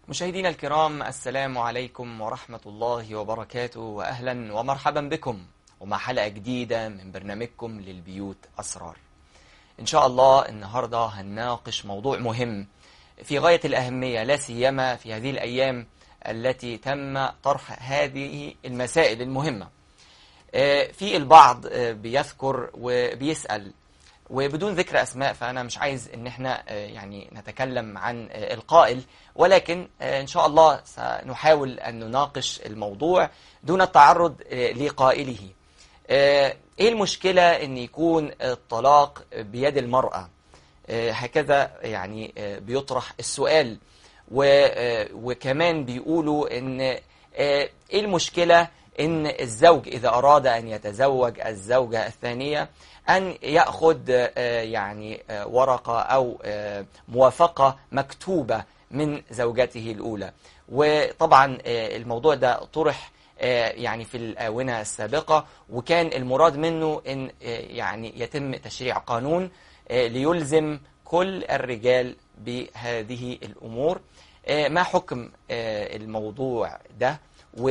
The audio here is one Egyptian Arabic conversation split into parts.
مشاهدينا الكرام السلام عليكم ورحمة الله وبركاته وأهلا ومرحبا بكم ومع حلقة جديدة من برنامجكم للبيوت أسرار إن شاء الله النهاردة هنناقش موضوع مهم في غاية الأهمية لا سيما في هذه الأيام التي تم طرح هذه المسائل المهمة آه، في البعض آه، بيذكر وبيسأل وبدون ذكر أسماء فأنا مش عايز إن إحنا آه، يعني نتكلم عن آه، القائل ولكن آه، إن شاء الله سنحاول أن نناقش الموضوع دون التعرض آه، لقائله آه، إيه المشكلة إن يكون الطلاق بيد المرأة آه، هكذا يعني آه، بيطرح السؤال و- آه، وكمان بيقولوا إن آه، إيه المشكلة إن الزوج إذا أراد أن يتزوج الزوجة الثانية أن يأخذ آه، يعني آه، ورقة أو آه، موافقة مكتوبة من زوجته الأولى وطبعا آه، الموضوع ده طرح آه، يعني في الآونة السابقة وكان المراد منه إن آه، يعني يتم تشريع قانون آه، ليلزم كل الرجال بهذه الأمور آه، ما حكم آه، الموضوع ده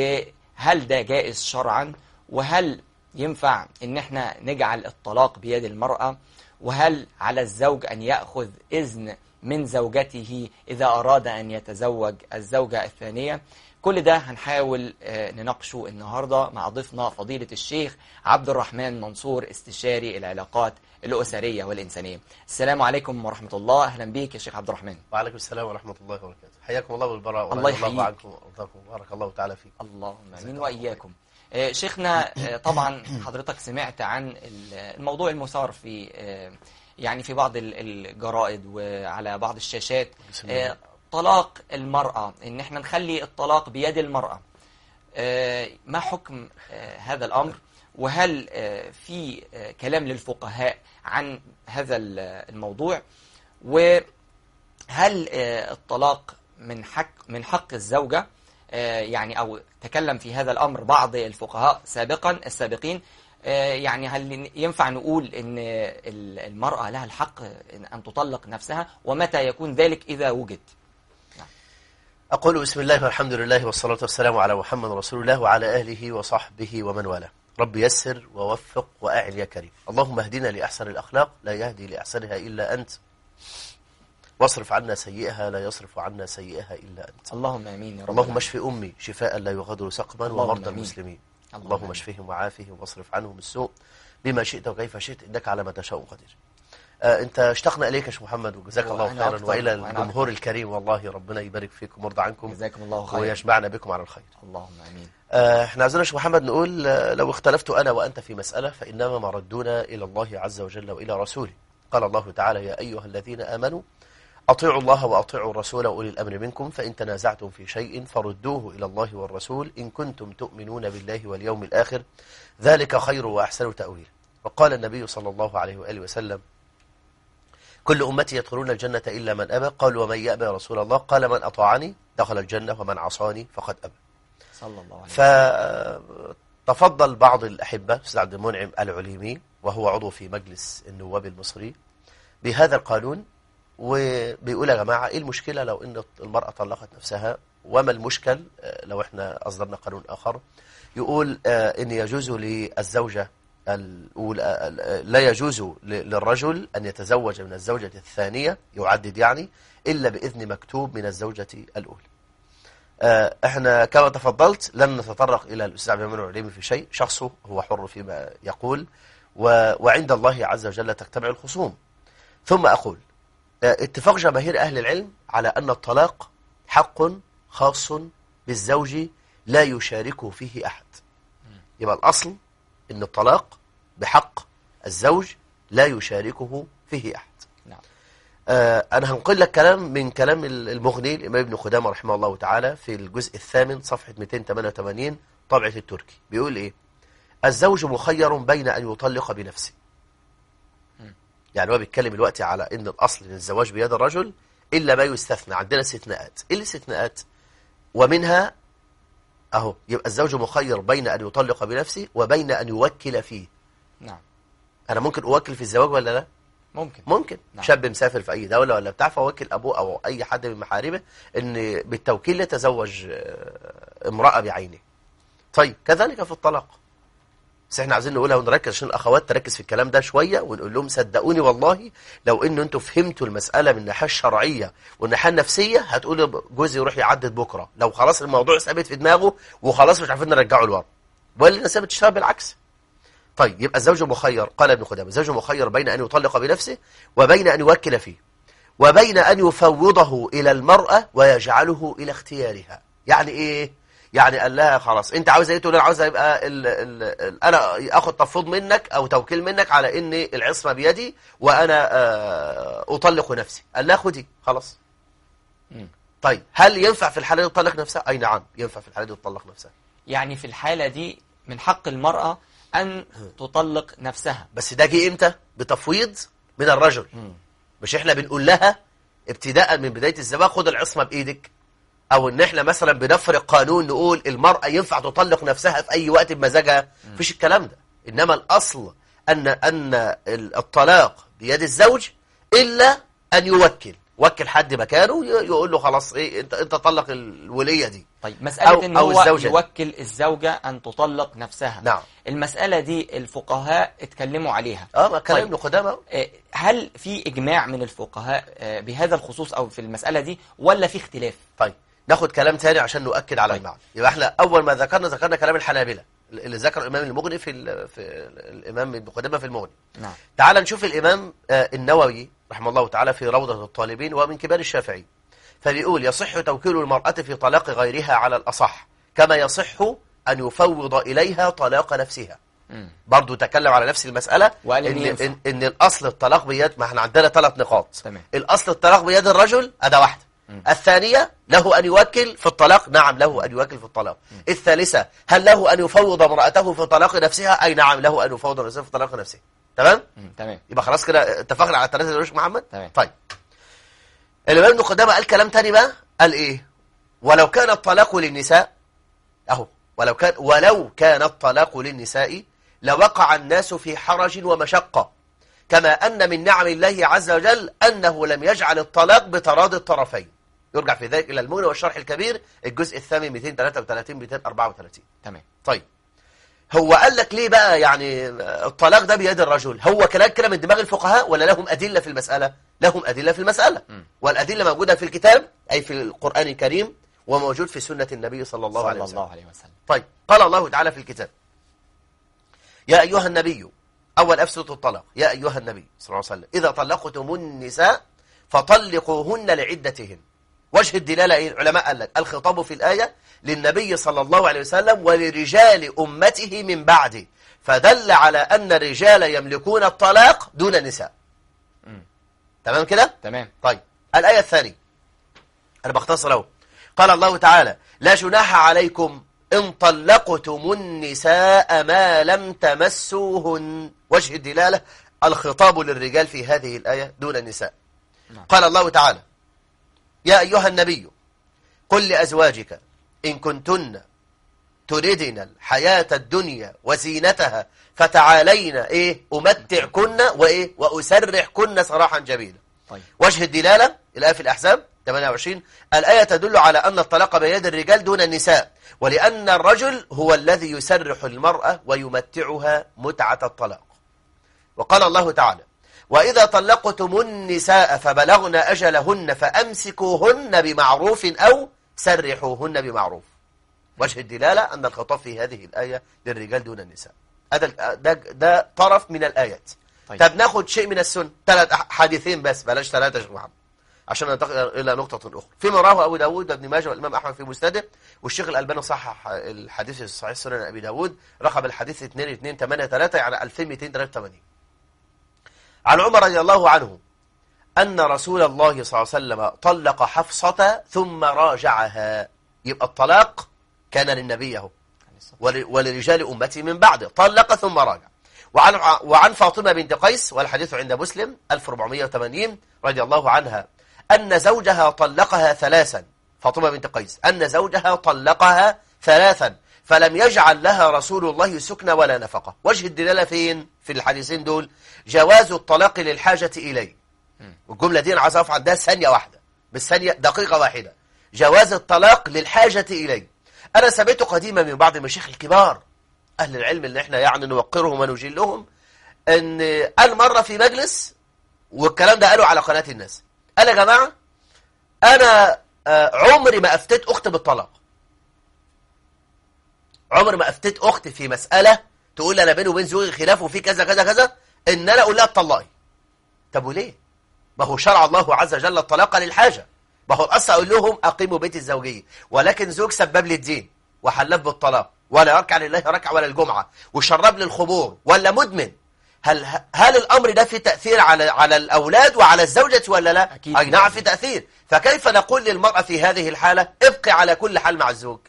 وهل ده جائز شرعا وهل ينفع ان احنا نجعل الطلاق بيد المرأة وهل على الزوج ان يأخذ اذن من زوجته اذا اراد ان يتزوج الزوجة الثانية كل ده هنحاول آه، نناقشه النهاردة مع ضيفنا فضيلة الشيخ عبد الرحمن منصور استشاري العلاقات الأسرية والإنسانية السلام عليكم ورحمة الله أهلا بيك يا شيخ عبد الرحمن وعليكم السلام ورحمة الله وبركاته حياكم الله بالبراء الله ورضي يحييك. الله عنكم وارضاكم وبارك الله تعالى فيكم اللهم امين واياكم آه، شيخنا آه، طبعا حضرتك سمعت عن ال- الموضوع المثار في آه، يعني في بعض ال- الجرائد وعلى بعض الشاشات بسم الله. آه، طلاق المرأة ان احنا نخلي الطلاق بيد المرأة آه، ما حكم آه، هذا الامر وهل آه، في آه، كلام للفقهاء عن هذا ال- الموضوع و هل آه، الطلاق من حق من حق الزوجة آه، يعني أو تكلم في هذا الأمر بعض الفقهاء سابقا السابقين آه، يعني هل ينفع نقول أن ال- المرأة لها الحق أن تطلق نفسها ومتى يكون ذلك إذا وجد أقول بسم الله والحمد لله والصلاة والسلام على محمد رسول الله وعلى آله وصحبه ومن والاه رب يسر ووفق وأعل يا كريم اللهم اهدنا لأحسن الأخلاق لا يهدي لأحسنها إلا أنت واصرف عنا سيئها لا يصرف عنا سيئها إلا أنت اللهم آمين يا رب اللهم العالمين. اشف أمي شفاء لا يغادر سقما اللهم ومرضى آمين. المسلمين اللهم اللهم آمين. اشفهم وعافهم واصرف عنهم السوء بما شئت وكيف شئت إنك على ما تشاء قدير آه انت اشتقنا اليك يا شيخ محمد وجزاك الله وأنا خيرا أكثر، والى وأنا الجمهور الكريم والله ربنا يبارك فيكم ويرضى عنكم جزاكم الله خيرا ويجمعنا بكم على الخير اللهم آمين آه، احنا عايزين يا شيخ محمد نقول آه، لو اختلفت انا وانت في مساله فانما مردنا الى الله عز وجل والى رسوله قال الله تعالى يا ايها الذين امنوا اطيعوا الله واطيعوا الرسول واولي الامر منكم فان تنازعتم في شيء فردوه الى الله والرسول ان كنتم تؤمنون بالله واليوم الاخر ذلك خير واحسن تاويلا وقال النبي صلى الله عليه واله وسلم كل أمتي يدخلون الجنة إلا من أبى قال ومن يأبى يا رسول الله قال من أطاعني دخل الجنة ومن عصاني فقد أبى صلى الله عليه وسلم فتفضل بعض الأحبة أستاذ عبد المنعم العليمي وهو عضو في مجلس النواب المصري بهذا القانون وبيقول يا جماعة إيه المشكلة لو إن المرأة طلقت نفسها وما المشكل آه، لو إحنا أصدرنا قانون آخر يقول آه، إن يجوز للزوجة الأولى آه، لا يجوز ل- للرجل أن يتزوج من الزوجة الثانية يعدد يعني إلا بإذن مكتوب من الزوجة الأولى آه، احنا كما تفضلت لن نتطرق الى الاستاذ عبد المنعم العليمي في شيء شخصه هو حر فيما يقول و... وعند الله عز وجل تجتمع الخصوم ثم اقول آه، اتفاق جماهير اهل العلم على ان الطلاق حق خاص بالزوج لا يشاركه فيه احد يبقى الاصل ان الطلاق بحق الزوج لا يشاركه فيه احد نعم آه، أنا هنقل لك كلام من كلام المغني الإمام ابن خدامة رحمه الله تعالى في الجزء الثامن صفحة 288 طبعة التركي بيقول إيه الزوج مخير بين أن يطلق بنفسه يعني هو بيتكلم دلوقتي على إن الأصل إن الزواج بيد الرجل إلا ما يستثنى عندنا استثناءات إيه الاستثناءات ومنها أهو يبقى الزوج مخير بين أن يطلق بنفسه وبين أن يوكل فيه نعم أنا ممكن أوكل في الزواج ولا لا ممكن ممكن نعم. شاب مسافر في اي دوله ولا بتاع فوكل ابوه او اي حد من محارمه ان بالتوكيل يتزوج آه، امراه بعينه طيب كذلك في الطلاق بس احنا عايزين نقولها ونركز عشان الاخوات تركز في الكلام ده شويه ونقول لهم صدقوني والله لو ان انتوا فهمتوا المساله من الناحيه الشرعيه والناحيه النفسيه هتقولوا جوزي يروح يعدد بكره لو خلاص الموضوع ثابت في دماغه وخلاص مش عارفين نرجعه لورا ولا الناس بتشتغل بالعكس طيب يبقى الزوج مخير قال ابن خدامه الزوج مخير بين ان يطلق بنفسه وبين ان يوكل فيه وبين ان يفوضه الى المراه ويجعله الى اختيارها يعني ايه يعني قال لها خلاص انت عاوزه ايه تقول انا عاوزه يبقى ال ال ال انا اخد تفويض منك او توكيل منك على ان العصمه بيدي وانا آه، اطلق نفسي قال لها خدي خلاص مم. طيب هل ينفع في الحاله دي تطلق نفسها اي نعم ينفع في الحاله دي تطلق نفسها يعني في الحالة دي من حق المرأة أن تطلق نفسها بس ده جه امتى بتفويض من الرجل مم. مش احنا بنقول لها ابتداء من بدايه الزواج خد العصمه بايدك او ان احنا مثلا بنفرق قانون نقول المراه ينفع تطلق نفسها في اي وقت بمزاجها مفيش الكلام ده انما الاصل ان ان ال- الطلاق بيد الزوج الا ان يوكل وكل حد مكانه ي- يقول له خلاص ايه انت انت طلق الوليه دي طيب مسألة أو- إن أو هو الزوجة. يوكل الزوجة أن تطلق نفسها نعم. المسألة دي الفقهاء اتكلموا عليها اه ما كلام طيب. ابن قدامه آه، هل في إجماع من الفقهاء آه، بهذا الخصوص أو في المسألة دي ولا في اختلاف طيب ناخد كلام تاني عشان نؤكد على طيب. المعنى يبقى احنا اول ما ذكرنا ذكرنا كلام الحنابلة اللي ذكر الامام المغني في ال- في ال- الامام ابن قدامه في المغني نعم تعال نشوف الامام آه، النووي رحمه الله تعالى في روضة الطالبين ومن كبار الشافعي فبيقول يصح توكيل المرأة في طلاق غيرها على الأصح كما يصح أن يفوض إليها طلاق نفسها مم. برضو تكلم على نفس المسألة وقال إن إن, ينفع. إن, إن الأصل الطلاق بيد ما احنا عندنا ثلاث نقاط تمام. الأصل الطلاق بيد الرجل أداة واحدة الثانية له أن يوكل في الطلاق نعم له أن يوكل في الطلاق الثالثة هل له أن يفوض امرأته في طلاق نفسها أي نعم له أن يفوض نفسه في طلاق نفسها تمام مم. تمام يبقى خلاص كده اتفقنا على الثلاثة دول يا شيخ محمد تمام. طيب الإمام ابن قدامة قال كلام تاني بقى قال إيه ولو كان الطلاق للنساء أهو ولو كان ولو كان الطلاق للنساء لوقع الناس في حرج ومشقة كما أن من نعم الله عز وجل أنه لم يجعل الطلاق بتراضي الطرفين يرجع في ذلك إلى المغني والشرح الكبير الجزء الثامن 233 234 تمام طيب هو قال لك ليه بقى يعني الطلاق ده بيد الرجل هو كلام كده من دماغ الفقهاء ولا لهم أدلة في المسألة لهم أدلة في المسألة والأدلة موجودة في الكتاب أي في القرآن الكريم وموجود في سنة النبي صلى الله عليه صلى وسلم الله عليه وسلم طيب قال الله تعالى في الكتاب يا أيها النبي أول أفسد الطلاق يا أيها النبي صلى الله عليه وسلم إذا طلقتم النساء فطلقوهن لعدتهن وجه الدلالة إيه؟ العلماء قال لك الخطاب في الآية للنبي صلى الله عليه وسلم ولرجال أمته من بعده فدل على أن الرجال يملكون الطلاق دون النساء مم. تمام كده؟ تمام طيب الآية الثانية أنا بختصر أهو قال الله تعالى لا جناح عليكم إن طلقتم النساء ما لم تمسوهن وجه الدلالة الخطاب للرجال في هذه الآية دون النساء نعم. قال الله تعالى يا أيها النبي قل لأزواجك إن كنتن تردن الحياة الدنيا وزينتها فتعالين إيه أمتعكن وإيه وأسرحكن سراحا جميلا طيب وجه الدلالة الآية في الأحزاب 28 الآية تدل على أن الطلاق بيد الرجال دون النساء ولأن الرجل هو الذي يسرح المرأة ويمتعها متعة الطلاق وقال الله تعالى وإذا طلقتم النساء فبلغن أجلهن فأمسكوهن بمعروف أو سرحوهن بمعروف وجه الدلالة أن الخطاب في هذه الآية للرجال دون النساء هذا ال- ده, ده طرف من الآيات طيب. طب ناخد شيء من السنة ثلاث أح- حديثين بس بلاش ثلاثة يا شيخ محمد عشان ننتقل إلى نقطة أخرى فيما رواه أبو داود وابن ماجه والإمام أحمد في مسنده والشيخ الألباني صحح الحديث الصحيح سنن أبي داود رقم الحديث 2283 يعني 2283 عن عمر رضي الله عنه أن رسول الله صلى الله عليه وسلم طلق حفصة ثم راجعها يبقى الطلاق كان للنبي اهو ول- ولرجال أمتي من بعده طلق ثم راجع وعن وعن فاطمة بنت قيس والحديث عند مسلم 1480 رضي الله عنها أن زوجها طلقها ثلاثا فاطمة بنت قيس أن زوجها طلقها ثلاثا فلم يجعل لها رسول الله سكنى ولا نفقة وجه الدلالة فين في الحديثين دول جواز الطلاق للحاجة إليه والجملة دي أنا عايز أقف عندها ثانية واحدة بالثانية دقيقة واحدة جواز الطلاق للحاجة إليه أنا سمعت قديما من بعض المشايخ الكبار أهل العلم اللي احنا يعني نوقرهم ونجلهم أن قال مرة في مجلس والكلام ده قالوا على قناة الناس قال يا جماعة أنا آه، عمري ما أفتيت أختي بالطلاق عمري ما أفتيت أختي في مسألة تقول لي أنا بيني وبين زوجي خلاف وفي كذا كذا كذا إن أنا أقول لها اتطلقي طب وليه؟ ما هو شرع الله عز وجل الطلاق للحاجة ما هو الأصل أقول لهم أقيموا بيت الزوجية ولكن زوج سبب لي الدين وحلف بالطلاق ولا يركع لله ركعة ولا الجمعة وشرب لي الخمور ولا مدمن هل هل الأمر ده في تأثير على على الأولاد وعلى الزوجة ولا لا؟ أكيد أي في نعم تأثير. في تأثير فكيف نقول للمرأة في هذه الحالة ابقي على كل حال مع الزوج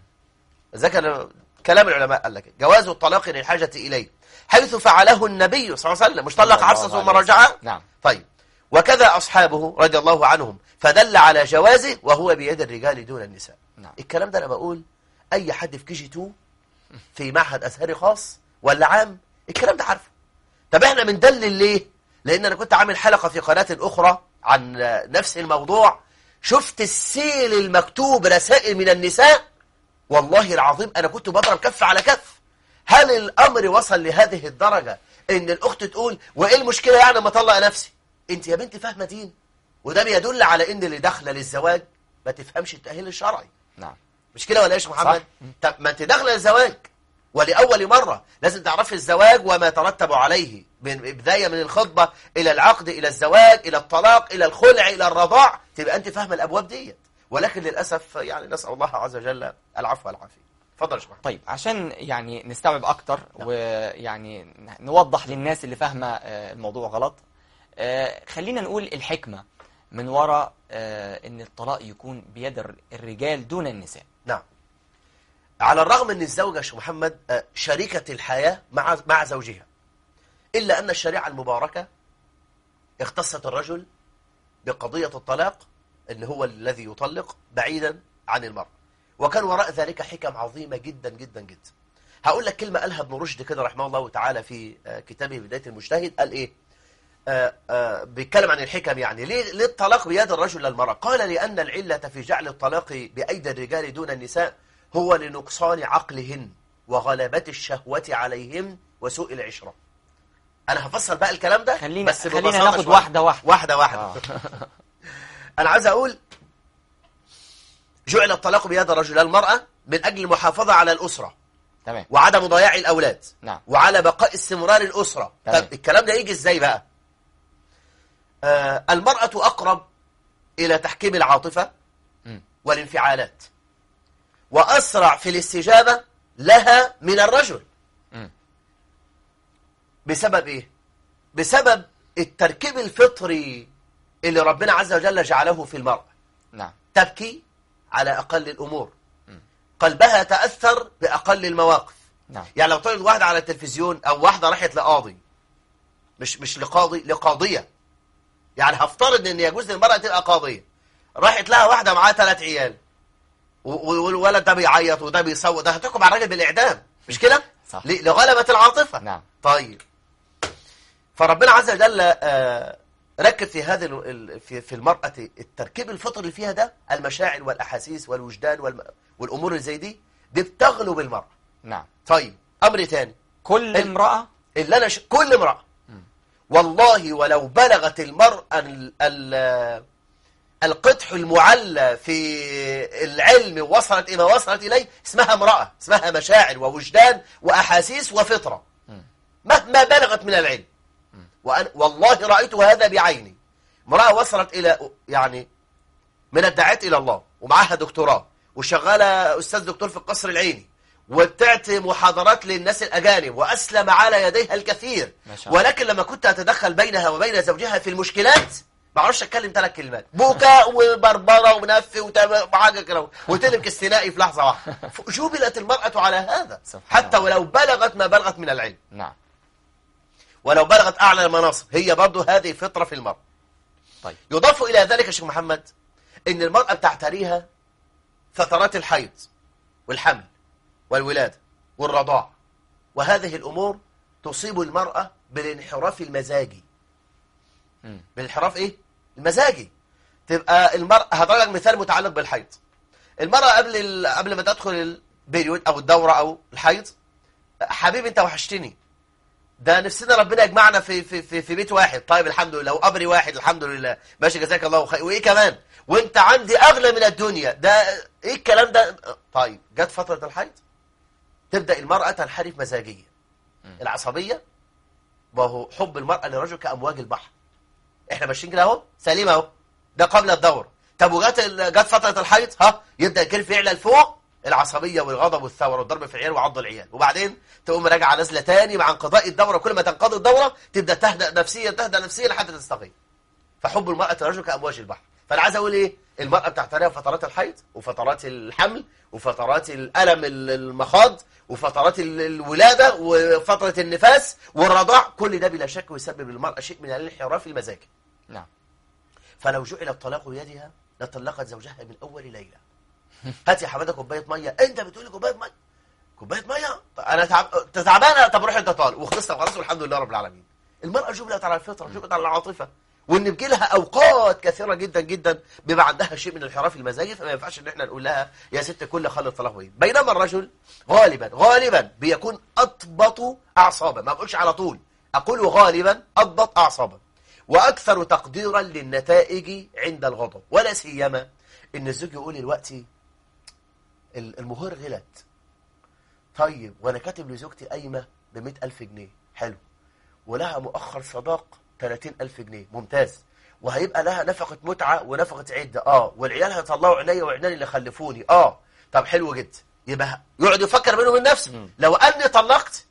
ذكر كلام العلماء قال لك جواز الطلاق للحاجة إليه حيث فعله النبي صلى الله عليه وسلم مش طلق صلى عفصة الله ثم عليه رجعها وسلم. نعم طيب وكذا أصحابه رضي الله عنهم فدل على جوازه وهو بيد الرجال دون النساء نعم الكلام ده أنا بقول أي حد في كي جي 2 في معهد أزهري خاص ولا عام الكلام ده عارفه طب احنا بندلل ليه لأن أنا كنت عامل حلقة في قناة أخرى عن نفس الموضوع شفت السيل المكتوب رسائل من النساء والله العظيم أنا كنت بضرب كف على كف هل الأمر وصل لهذه الدرجة إن الأخت تقول وإيه المشكلة يعني ما أطلق نفسي أنت يا بنتي فاهمة دين وده بيدل على إن اللي داخلة للزواج ما تفهمش التأهيل الشرعي نعم مش كده ولا ايش يا محمد صح. طب ما انت داخله الزواج ولأول مرة لازم تعرفي الزواج وما ترتب عليه من بداية من الخطبة إلى العقد إلى الزواج إلى الطلاق إلى الخلع إلى الرضاع تبقى أنت فاهمة الأبواب ديت ولكن للأسف يعني نسأل الله عز وجل العفو والعافية اتفضل يا شيخ محمد طيب عشان يعني نستوعب اكتر ويعني نوضح للناس اللي فاهمه آه، الموضوع غلط آه، خلينا نقول الحكمه من وراء آه، ان الطلاق يكون بيد الر- الرجال دون النساء نعم على الرغم أن الزوجة يا شيخ محمد آه، شريكة الحياة مع مع زوجها إلا أن الشريعة المباركة اختصت الرجل بقضية الطلاق أن هو الذي يطلق بعيدا عن المرأة وكان وراء ذلك حكم عظيمة جدا جدا جدا هقول لك كلمة قالها ابن رشد كده رحمه الله تعالى في آه، كتابه بداية المجتهد قال إيه آه، آه، بيتكلم عن الحكم يعني ليه, ليه الطلاق بيد الرجل للمرأة قال لأن العلة في جعل الطلاق بأيدي الرجال دون النساء هو لنقصان عقلهن وغلبة الشهوة عليهم وسوء العشرة أنا هفصل بقى الكلام ده خلينا بس خلينا ببساطة ناخد شوية. واحده واحده واحدة واحدة آه. أنا عايز أقول جعل الطلاق بيد الرجل للمرأة من أجل المحافظة على الأسرة تمام وعدم ضياع الأولاد نعم وعلى بقاء استمرار الأسرة تمام. طب الكلام ده يجي إزاي بقى آه المرأة أقرب إلى تحكيم العاطفة مم. والانفعالات وأسرع في الاستجابة لها من الرجل مم. بسبب إيه؟ بسبب التركيب الفطري اللي ربنا عز وجل جعله في المرأة نعم تبكي على أقل الأمور قلبها تأثر بأقل المواقف نعم يعني لو طلعت واحدة على التلفزيون أو واحدة راحت لقاضي مش مش لقاضي لقاضية يعني هفترض إن يجوز للمرأة تبقى قاضية راحت لها واحدة معاها ثلاث عيال و- و- والولد ده بيعيط وده بيصوت ده هتحكم على الراجل بالإعدام مش كده؟ صح. ل- لغلبة العاطفة نعم طيب فربنا عز وجل آه، ركب في هذه ال- ال- في في المرأة التركيب الفطري اللي فيها ده المشاعر والأحاسيس والوجدان والم- والأمور اللي زي دي دي بتغلب المرأة نعم طيب أمر تاني كل ال- امراه اللي أنا ش... كل امرأة والله ولو بلغت المرأة ال... ال... القدح المعلى في العلم ووصلت إلى ما وصلت إليه اسمها امرأة اسمها مشاعر ووجدان وأحاسيس وفطرة مهما بلغت من العلم وأنا والله رأيت هذا بعيني امرأة وصلت إلى يعني من الدعاة إلى الله ومعاها دكتوراه وشغالة أستاذ دكتور في القصر العيني وبتعطي محاضرات للناس الأجانب وأسلم على يديها الكثير ما شاء الله. ولكن لما كنت أتدخل بينها وبين زوجها في المشكلات ما اعرفش اتكلم ثلاث كلمات بكاء وبربره ونف وحاجه كده وتلك استنائي في لحظه واحده جبلت المراه على هذا سبحان حتى الله. ولو بلغت ما بلغت من العلم نعم ولو بلغت اعلى المناصب هي برضه هذه فطره في المراه طيب يضاف إلى ذلك يا شيخ محمد إن المرأة بتعتريها فترات الحيض والحمل والولادة والرضاع وهذه الأمور تصيب المرأة بالانحراف المزاجي مم. بالانحراف ايه المزاجي تبقى المرأة هضرب لك مثال متعلق بالحيض المرأة قبل ال... قبل ما تدخل البيريود او الدورة او الحيض حبيبي انت وحشتني ده نفسنا ربنا يجمعنا في في في, في بيت واحد طيب الحمد لله وقبري واحد الحمد لله ماشي جزاك الله خير وايه كمان وانت عندي اغلى من الدنيا ده ايه الكلام ده طيب جت فترة الحيض تبدأ المرأة تنحرف مزاجيا العصبية وهو حب المرأة للرجل كأمواج البحر احنا ماشيين كده اهو سليم اهو ده قبل الدورة طب وجت ال- جت فترة الحيض ها يبدأ الكيرف يعلى لفوق العصبية والغضب والثورة والضرب في العيال وعض العيال وبعدين تقوم راجعة نازلة تاني مع انقضاء الدورة كل ما تنقضي الدورة تبدأ تهدأ نفسيا تهدأ نفسيا لحد تستقيم فحب المرأة للرجل كأمواج البحر فأنا عايز أقول إيه المرأة بتعتريها فترات الحيض وفترات الحمل وفترات الألم ال- المخاض وفترات ال- الولادة وفترة النفاس والرضاع كل ده بلا شك يسبب للمرأة شيء من الانحراف المزاجي نعم فلو جعل الطلاق بيدها لطلقت زوجها من أول ليلة هات يا حماده كوبايه ميه انت بتقول لي كوبايه ميه كوبايه ميه طب انا تعب... أنت تعبانه طب روح انت طالق وخلصنا خلاص والحمد لله رب العالمين المراه جبلت على الفطره جبلت على العاطفه وان بيجي لها اوقات كثيره جدا جدا بيبقى عندها شيء من الانحراف المزاجي فما ينفعش ان احنا نقول لها يا ست كل خلي الطلاق بيد بينما الرجل غالبا غالبا بيكون اضبط اعصابا ما بقولش على طول اقول غالبا اضبط اعصابا واكثر تقديرا للنتائج عند الغضب ولا سيما ان الزوج يقول دلوقتي المهور غلط طيب وانا كاتب لزوجتي قايمه ب ألف جنيه حلو ولها مؤخر صداق 30000 جنيه ممتاز وهيبقى لها نفقة متعة ونفقة عدة اه والعيال هيطلعوا عينيا وعيناني اللي خلفوني اه طب حلو جدا يبقى يقعد يفكر بينه وبين نفسه لو اني طلقت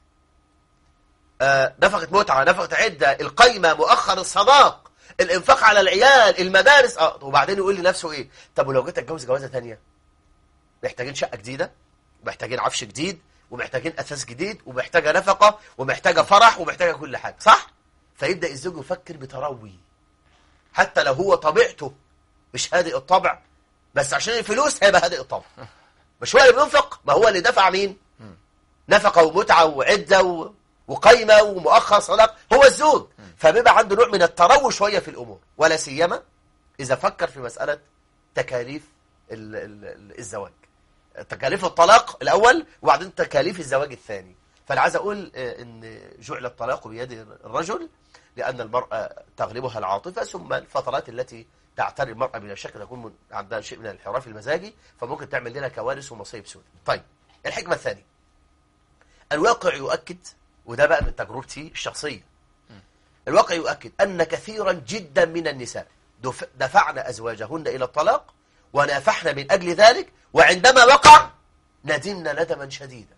آه نفقة متعة نفقة عدة القايمة مؤخر الصداق الانفاق على العيال المدارس اه وبعدين يقول لنفسه ايه طب ولو جيت اتجوز جوازة تانية محتاجين شقة جديدة ومحتاجين عفش جديد ومحتاجين أساس جديد ومحتاجة نفقة ومحتاجة فرح ومحتاجة كل حاجة صح؟ فيبدأ الزوج يفكر بتروي حتى لو هو طبيعته مش هادئ الطبع بس عشان الفلوس هيبقى هادئ الطبع مش هو اللي بينفق ما هو اللي دفع مين؟ نفقة ومتعة وعدة و... وقايمة ومؤخر صداق هو الزوج فبيبقى عنده نوع من التروي شوية في الأمور ولا سيما إذا فكر في مسألة تكاليف ال... ال... الزواج تكاليف الطلاق الأول وبعدين تكاليف الزواج الثاني فأنا عايز أقول أن جعل الطلاق بيد الرجل لأن المرأة تغلبها العاطفة ثم الفترات التي تعتري المرأة بلا شك تكون من عندها شيء من الانحراف المزاجي فممكن تعمل لنا كوارث ومصايب سوداء طيب الحكمة الثانية الواقع يؤكد وده بقى من تجربتي الشخصية الواقع يؤكد أن كثيرا جدا من النساء دفعن أزواجهن إلى الطلاق ونافحن من أجل ذلك وعندما وقع ندمنا ندما شديدا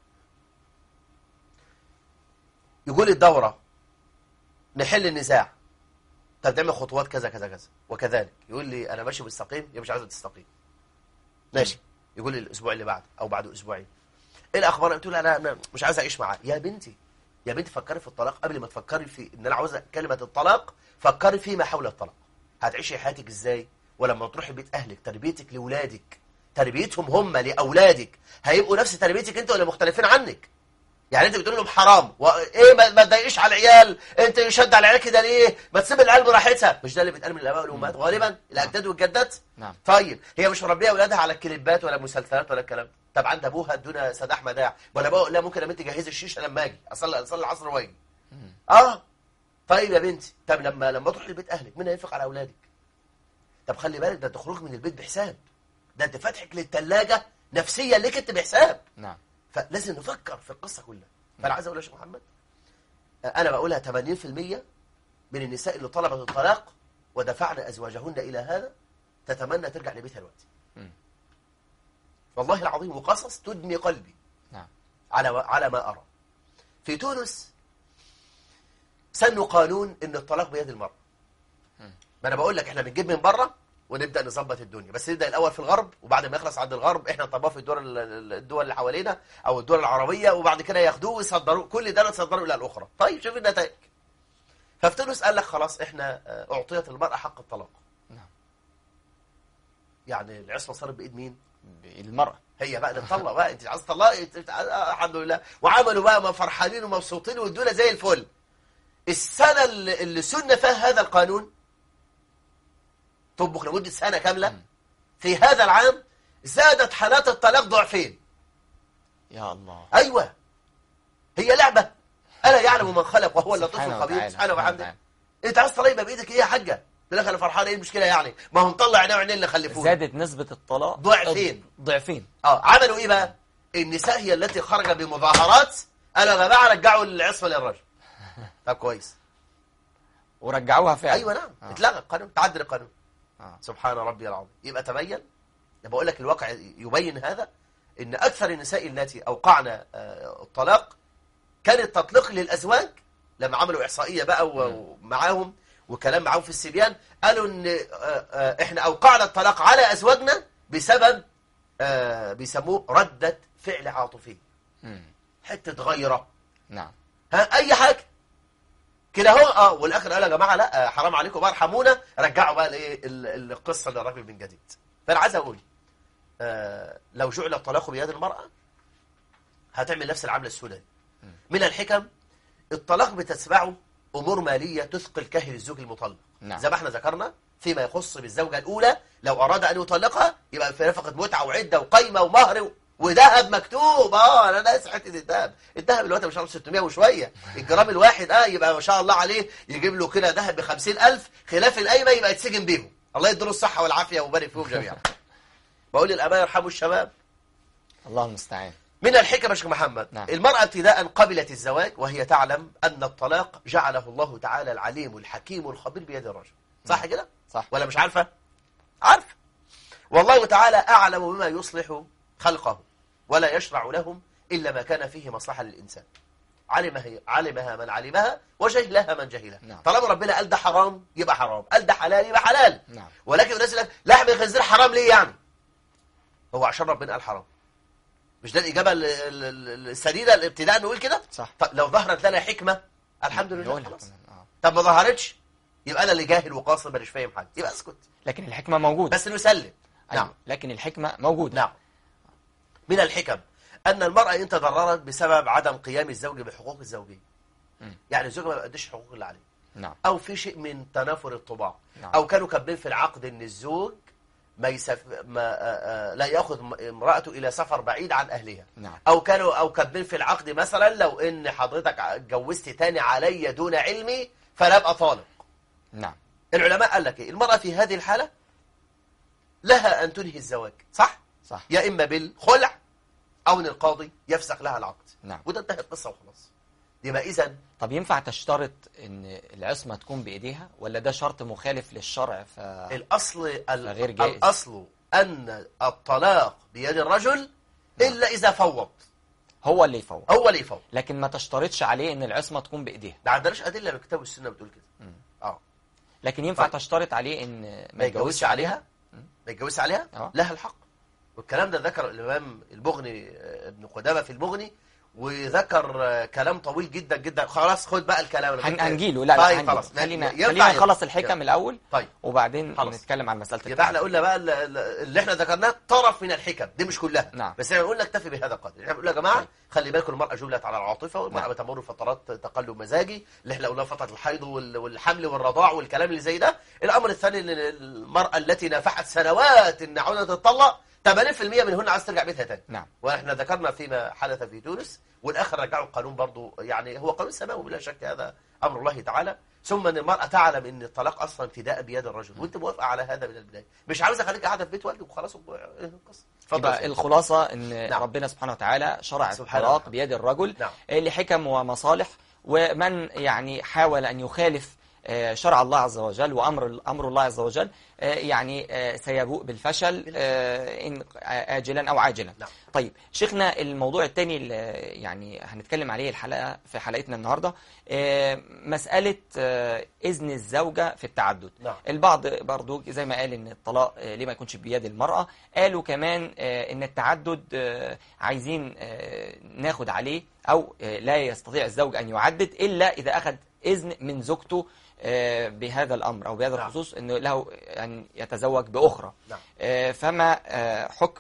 يقول الدورة نحل النزاع طب نعمل خطوات كذا كذا كذا وكذلك يقول لي أنا ماشي مستقيم يا مش عايزة تستقيم ماشي يقول لي الأسبوع اللي بعد أو بعد أسبوعين إيه الأخبار قلت له أنا أنا مش عايز أعيش معاه يا بنتي يا بنتي فكري في الطلاق قبل ما تفكري في إن أنا عاوزة كلمة الطلاق فكري فيما حول الطلاق هتعيشي حياتك إزاي ولما تروحي بيت أهلك تربيتك لأولادك تربيتهم هم لأولادك هيبقوا نفس تربيتك أنت ولا مختلفين عنك يعني انت بتقول لهم حرام وايه ما ما تضايقش على العيال انت شد على العيال كده ليه ما تسيب العيال براحتها مش ده اللي بيتقال من الاباء والامهات غالبا الاجداد والجدات نعم. طيب هي مش مربيه اولادها على الكليبات ولا مسلسلات ولا الكلام ده. طب عند ابوها ادونا سداح مداح ولا ابوها لا ممكن يا بنتي جهزي الشيشه لما اجي اصلي اصلي العصر واجي اه طيب يا بنتي طب لما لما تروحي لبيت اهلك مين هينفق على اولادك طب خلي بالك ده تخرج من البيت بحساب ده انت فاتحك للثلاجه نفسيا ليك انت بحساب نعم فلازم نفكر في القصة كلها فأنا عايز أقول يا شيخ محمد أنا بقولها 80% من النساء اللي طلبت الطلاق ودفعن أزواجهن إلى هذا تتمنى ترجع لبيتها دلوقتي مم. والله العظيم وقصص تدمي قلبي نعم على على ما أرى في تونس سنوا قانون إن الطلاق بيد المرأة مم. ما أنا بقول لك إحنا بنجيب من بره ونبدا نظبط الدنيا بس نبدا الاول في الغرب وبعد ما يخلص عند الغرب احنا نطبقه في الدول الدول اللي حوالينا او الدول العربيه وبعد كده ياخدوه ويصدروه كل دوله تصدره الى الاخرى طيب شوف النتائج ففي تونس قال لك خلاص احنا آه، اعطيت المراه حق الطلاق نعم يعني العصمه صارت بايد مين بالمرأة هي بقى اللي تطلق بقى انت عايز تطلقي انت- انت- آه، الحمد لله وعملوا بقى ما فرحانين ومبسوطين وادونا زي الفل السنه اللي, اللي سن فيها هذا القانون طبق لمده سنه كامله في هذا العام زادت حالات الطلاق ضعفين يا الله ايوه هي لعبه الا يعلم من خلق وهو اللطيف سبحانه الخبير وتعالى، سبحانه سبحانه وبحمده انت عايز تطلق يبقى بايدك ايه يا حاجه تقول لك انا فرحان ايه المشكله يعني ما هو مطلع عينيه وعينين اللي خلفوه زادت نسبة الطلاق ضعفين. ضعفين اه عملوا ايه بقى النساء هي التي خرج بمظاهرات قالوا يا جماعه رجعوا العصمه للرجل طب كويس ورجعوها فعلا ايوه نعم آه. اتلغى القانون تعدل القانون آه. سبحان ربي العظيم يبقى تبين انا بقول لك الواقع يبين هذا ان اكثر النساء التي اوقعن آه، الطلاق كان التطليق للازواج لما عملوا احصائيه بقى و- ومعاهم وكلام معاهم في السبيان قالوا ان آه، آه، احنا اوقعنا الطلاق على ازواجنا بسبب آه، بيسموه رده فعل عاطفي مم. حته غيره نعم ها اي حاجه كده اهو اه والاخر قال يا جماعه لا آه، حرام عليكم بقى ارحمونا رجعوا بقى الايه ال- القصه للراجل من جديد فانا عايز اقول آه لو جعل الطلاق بيد المراه هتعمل نفس العمله السوداء دي من الحكم الطلاق بتتبعه امور ماليه تثقل كاهل الزوج المطلق نعم. زي ما احنا ذكرنا فيما يخص بالزوجه الاولى لو اراد ان يطلقها يبقى في نفقه متعه وعده وقايمه ومهر و- وذهب مكتوب اه انا ناس حته الذهب الذهب دلوقتي مش عارف 600 وشويه الجرام الواحد اه يبقى ما شاء الله عليه يجيب له كده ذهب ب 50000 خلاف القايمه يبقى يتسجن بيهم الله يديله الصحه والعافيه ويبارك فيهم جميعا بقول للاباء يرحموا الشباب الله المستعان من الحكم يا شيخ محمد نعم. المرأة ابتداء قبلت الزواج وهي تعلم أن الطلاق جعله الله تعالى العليم الحكيم الخبير بيد الرجل صح كده؟ صح ولا مش عارفة؟ عارفة والله تعالى أعلم بما يصلح خلقه ولا يشرع لهم إلا ما كان فيه مصلحة للإنسان علمها علمها من علمها وجهلها من جهلها نعم. طالما ربنا قال ده حرام يبقى حرام قال ده حلال يبقى حلال نعم ولكن الناس يقول لك لحم الخنزير حرام ليه يعني هو عشان ربنا قال حرام مش ده الإجابة ال- ال- ال- السديدة الابتداء نقول كده صح طب لو ظهرت لنا حكمة الحمد لله نقولها خلاص كمان، آه. طب ما ظهرتش يبقى أنا اللي جاهل وقاصر مش فاهم حاجة يبقى اسكت لكن الحكمة موجودة بس نسلم أيوة. نعم لكن الحكمة موجودة نعم من الحكم أن المرأة إن تضررت بسبب عدم قيام الزوج بحقوق الزوجية مم. يعني الزوج ما بيقدرش الحقوق اللي عليه نعم أو في شيء من تنافر الطباع نعم. أو كانوا كاتبين في العقد إن الزوج ما, يسف... ما آه، آه، لا ياخذ م- امرأته إلى سفر بعيد عن أهلها نعم أو كانوا أو كاتبين في العقد مثلا لو إن حضرتك اتجوزت تاني علي دون علمي فلا أبقى طالق نعم العلماء قال لك إيه المرأة في هذه الحالة لها أن تنهي الزواج صح؟ صح يا إما بالخلع أو إن القاضي يفسخ لها العقد نعم وده انتهت القصة وخلاص يبقى إذا طب ينفع تشترط ان العصمة تكون بإيديها ولا ده شرط مخالف للشرع ف الأصل ال- فغير جائز. الأصل أن الطلاق بيد الرجل إلا إذا فوض هو اللي يفوض هو اللي يفوض لكن ما تشترطش عليه ان العصمة تكون بإيديها ما عندناش أدلة من الكتاب والسنة بتقول كده مم. اه لكن ينفع طيب. تشترط عليه ان ما يتجوزش عليها ما يتجوزش عليها اه لها الحق والكلام ده ذكر الإمام المغني آه، ابن قدامة في المغني وذكر آه، كلام طويل جدا جدا خلاص خد بقى الكلام أنا هن- قلت- هنجيله لا لا طيب هنجيله. خلاص خلينا ينفع خلينا ينفع. نخلص الحكم الأول طيب وبعدين خلاص. نتكلم عن مسألة يبقى احنا التعدد. قلنا بقى ال- ال- اللي احنا ذكرناه طرف من الحكم دي مش كلها نعم. بس احنا بنقول نكتفي بهذا القدر احنا بنقول يا جماعه طيب. خلي بالكم المراه جبلت على العاطفه والمراه نعم. بتمر فترات تقلب مزاجي اللي احنا قلناه فتره الحيض وال- والحمل والرضاع والكلام اللي زي ده الامر الثاني ان المراه التي نافحت سنوات ان عاوزه تتطلق 80% منهن عايز ترجع بيتها تاني نعم واحنا ذكرنا فيما حدث في تونس والاخر رجعوا القانون برضو يعني هو قانون سماوي بلا شك هذا امر الله تعالى ثم ان المراه تعلم ان الطلاق اصلا ابتداء بيد الرجل وانت موافقه على هذا من البدايه مش عاوزه خليك قاعده في بيت والدك وخلاص و- ايه القصه اتفضل يا يبقى سيدي. الخلاصة ان نعم. ربنا سبحانه وتعالى شرع سبحانه الطلاق وتعالى. بيد الرجل نعم آه، لحكم ومصالح ومن يعني حاول أن يخالف آه، شرع الله عز وجل وأمر أمر الله عز وجل آه، يعني آه، سيبوء بالفشل آه، إن آه، آجلا أو عاجلا نعم. طيب شيخنا الموضوع الثاني اللي يعني هنتكلم عليه الحلقة في حلقتنا النهاردة آه، مسألة آه، إذن الزوجة في التعدد نعم البعض برضو زي ما قال ان الطلاق آه، ليه ما يكونش بيد المرأة قالوا كمان آه، ان التعدد آه، عايزين آه، ناخد عليه او آه، لا يستطيع الزوج ان يعدد الا اذا اخذ اذن من زوجته آه، بهذا الامر او بهذا نعم. الخصوص انه له ان يتزوج باخرى نعم آه، فما آه، حكم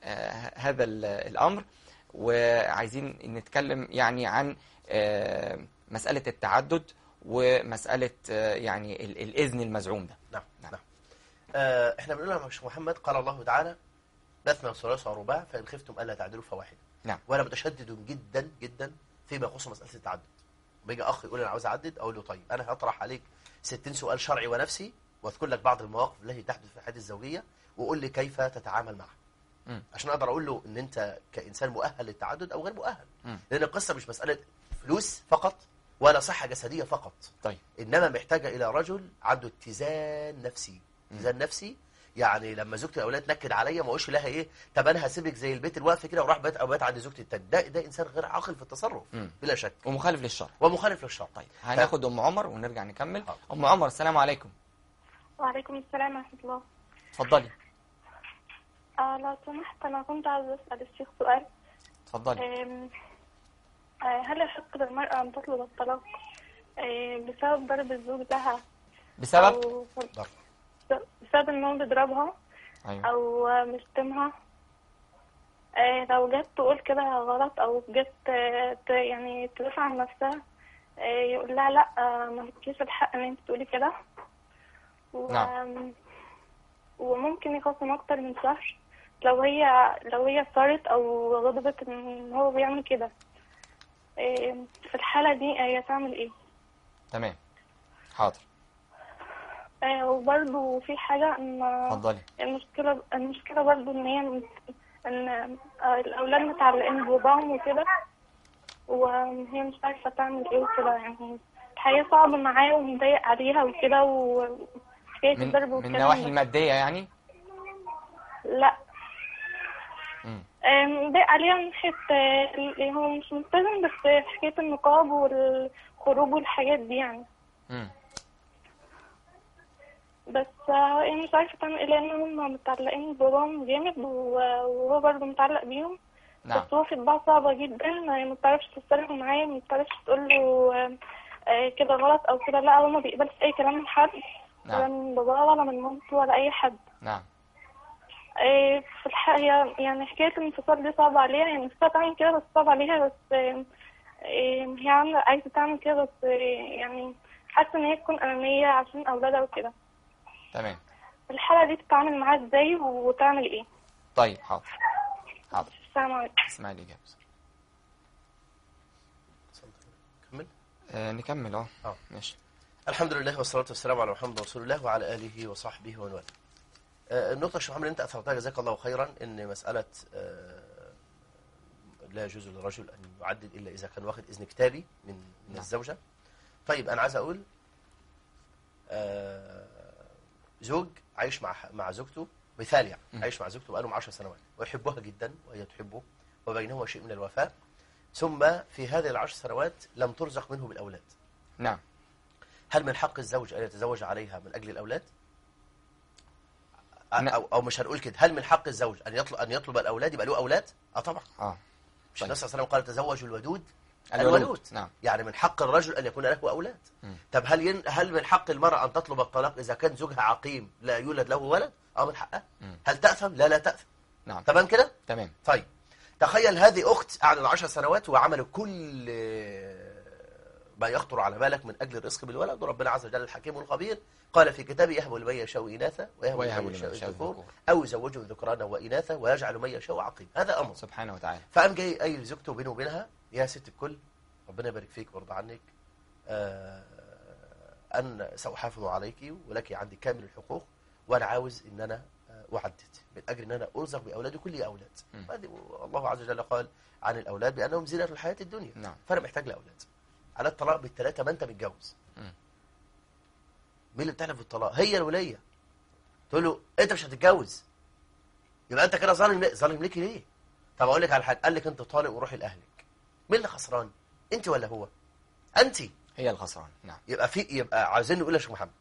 آه، هذا ال- الأمر وعايزين نتكلم يعني عن آه، مسألة التعدد ومسألة آه، يعني ال- الإذن المزعوم ده نعم نعم. نعم آه احنا بنقول لها يا شيخ محمد قال الله تعالى مثنى وثلاث ورباع فإن خفتم ألا تعدلوا فواحدة نعم. وأنا متشدد جدا جدا فيما يخص مسألة التعدد بيجي أخ يقول أنا عاوز أعدد أقول له طيب أنا هطرح عليك 60 سؤال شرعي ونفسي وأذكر لك بعض المواقف التي تحدث في الحياة الزوجية وقول لي كيف تتعامل معها مم. عشان أقدر أقول له إن أنت كإنسان مؤهل للتعدد أو غير مؤهل مم. لأن القصة مش مسألة فلوس فقط ولا صحة جسدية فقط طيب انما محتاجه الى رجل عنده اتزان نفسي اتزان نفسي يعني لما زوجتي الاولاد تنكد عليا ما اقولش لها ايه طب انا هسيبك زي البيت الواقف كده واروح بيت او بيت عند زوجتي التاني ده ده انسان غير عاقل في التصرف مم. بلا شك ومخالف للشرع ومخالف للشرع طيب هناخد أم عمر ونرجع نكمل حاضر. أم عمر السلام عليكم وعليكم السلام ورحمة الله اتفضلي آه لو سمحت أنا كنت عايزة أسأل الشيخ سؤال اتفضلي آم، آه هل يحق للمرأة أن تطلب الطلاق آه بسبب ضرب الزوج لها بسبب أو ضرب. بسبب إن هو بيضربها أيوه أو آه، مشتمها آه لو جت تقول كده غلط أو جت آه، ت- يعني تدافع عن نفسها آه يقول لها لأ آه ما لكيش الحق إن أنت تقولي كده و... نعم. وممكن يخصم أكتر من شهر لو هي لو هي صارت أو غضبت إن هو بيعمل كده آه، في الحالة دي آه، هي تعمل إيه؟ تمام حاضر آه، وبرضه في حاجة إن اتفضلي المشكلة المشكلة برضه إن هي مت- إن آه، الأولاد متعلقين بباباهم وكده وهي مش عارفة تعمل إيه وكده يعني الحياة صعبة معاه ومضايق عليها وكده وحكاية من الضرب من وكده النواحي المادية يعني لا مم. آه، مضايق عليها من ناحية آه، اللي هو مش ملتزم بس في حكاية النقاب والخروج والحاجات دي يعني مم. بس آه، هي مش عارفة تعمل ايه لأن هم متعلقين بباباهم جامد و- وهو برضه متعلق بيهم نعم بس هو في طباع صعبة جدا آه، ما بتعرفش تتصرف معاه ما بتعرفش تقول له آه، آه، كده غلط أو كده لا هو ما بيقبلش أي كلام من حد ولا نعم من باباه ولا من مامته ولا أي حد نعم آه، في الحقيقة يعني حكاية الانفصال دي صعبة عليها يعني نفسها تعمل كده بس صعب عليها بس آه، آه، هي عاملة عايزة تعمل كده بس آه، يعني حاسة إن هي تكون أنانية عشان أولادها وكده تمام في الحالة دي تتعامل معاها ازاي وتعمل ايه؟ طيب حاضر حاضر السلام عليكم اسمع الإجابة كمل آه نكمل اه اه ماشي الحمد لله والصلاة والسلام على محمد رسول الله وعلى آله وصحبه ومن والاه. آه، النقطة يا شيخ محمد اللي أنت أثرتها جزاك الله خيرا إن مسألة آه، لا يجوز للرجل أن يعدد إلا إذا كان واخد إذن كتابي من من نعم. الزوجة. طيب أنا عايز أقول آه، زوج عايش مع مع زوجته مثال يعني م. عايش مع زوجته بقالهم 10 سنوات ويحبها جدا وهي تحبه وبينهما شيء من الوفاء ثم في هذه العشر سنوات لم ترزق منه بالأولاد. نعم هل من حق الزوج أن يتزوج عليها من أجل الأولاد؟ نعم. أو, أو مش هنقول كده هل من حق الزوج أن يطلب أن يطلب الأولاد يبقى له أولاد؟ أه طبعا اه مش طيب. النبي صلى الله عليه وسلم قال تزوجوا الودود الولود. الولود نعم يعني من حق الرجل أن يكون له أولاد مم. طب هل ين... هل من حق المرأة أن تطلب الطلاق إذا كان زوجها عقيم لا يولد له ولد؟ أه من حقها مم. هل تأثم؟ لا لا تأثم نعم تمام كده؟ تمام طيب تخيل هذه أخت قعدت عشر سنوات وعملت كل ما يخطر على بالك من أجل الرزق بالولد وربنا عز وجل الحكيم الخبير قال في كتابه يهب لمن يشاء إناثا ويهب ويهب لمن لمن يشاء يشاء الذكور الذكور. أو يزوجهم ذكرانا وإناثا ويجعل من يشاء عقيم هذا أمر سبحانه وتعالى فقام جاي قايل زوجته بينه وبينها يا ست الكل ربنا يبارك فيك ويرضى عنك آه أن سأحافظ عليك ولك عندي كامل الحقوق وأنا عاوز إن أنا آه، أعدد من أجل أن أنا أرزق بأولادي كل أولاد مم. هذه الله عز وجل قال عن الأولاد بأنهم زينة الحياة الدنيا نعم فأنا محتاج لأولاد على الطلاق بالثلاثة ما أنت متجوز مم. مين اللي بتحلف بالطلاق هي الولية تقول له أنت مش هتتجوز يبقى أنت كده ظالم ليه؟ ظالم ليكي ليه طب أقول لك على حاجة قال لك أنت طالق وروحي لأهلك مين اللي خسران أنت ولا هو أنت هي الخسران نعم يبقى في يبقى عاوزين نقول يا شيخ محمد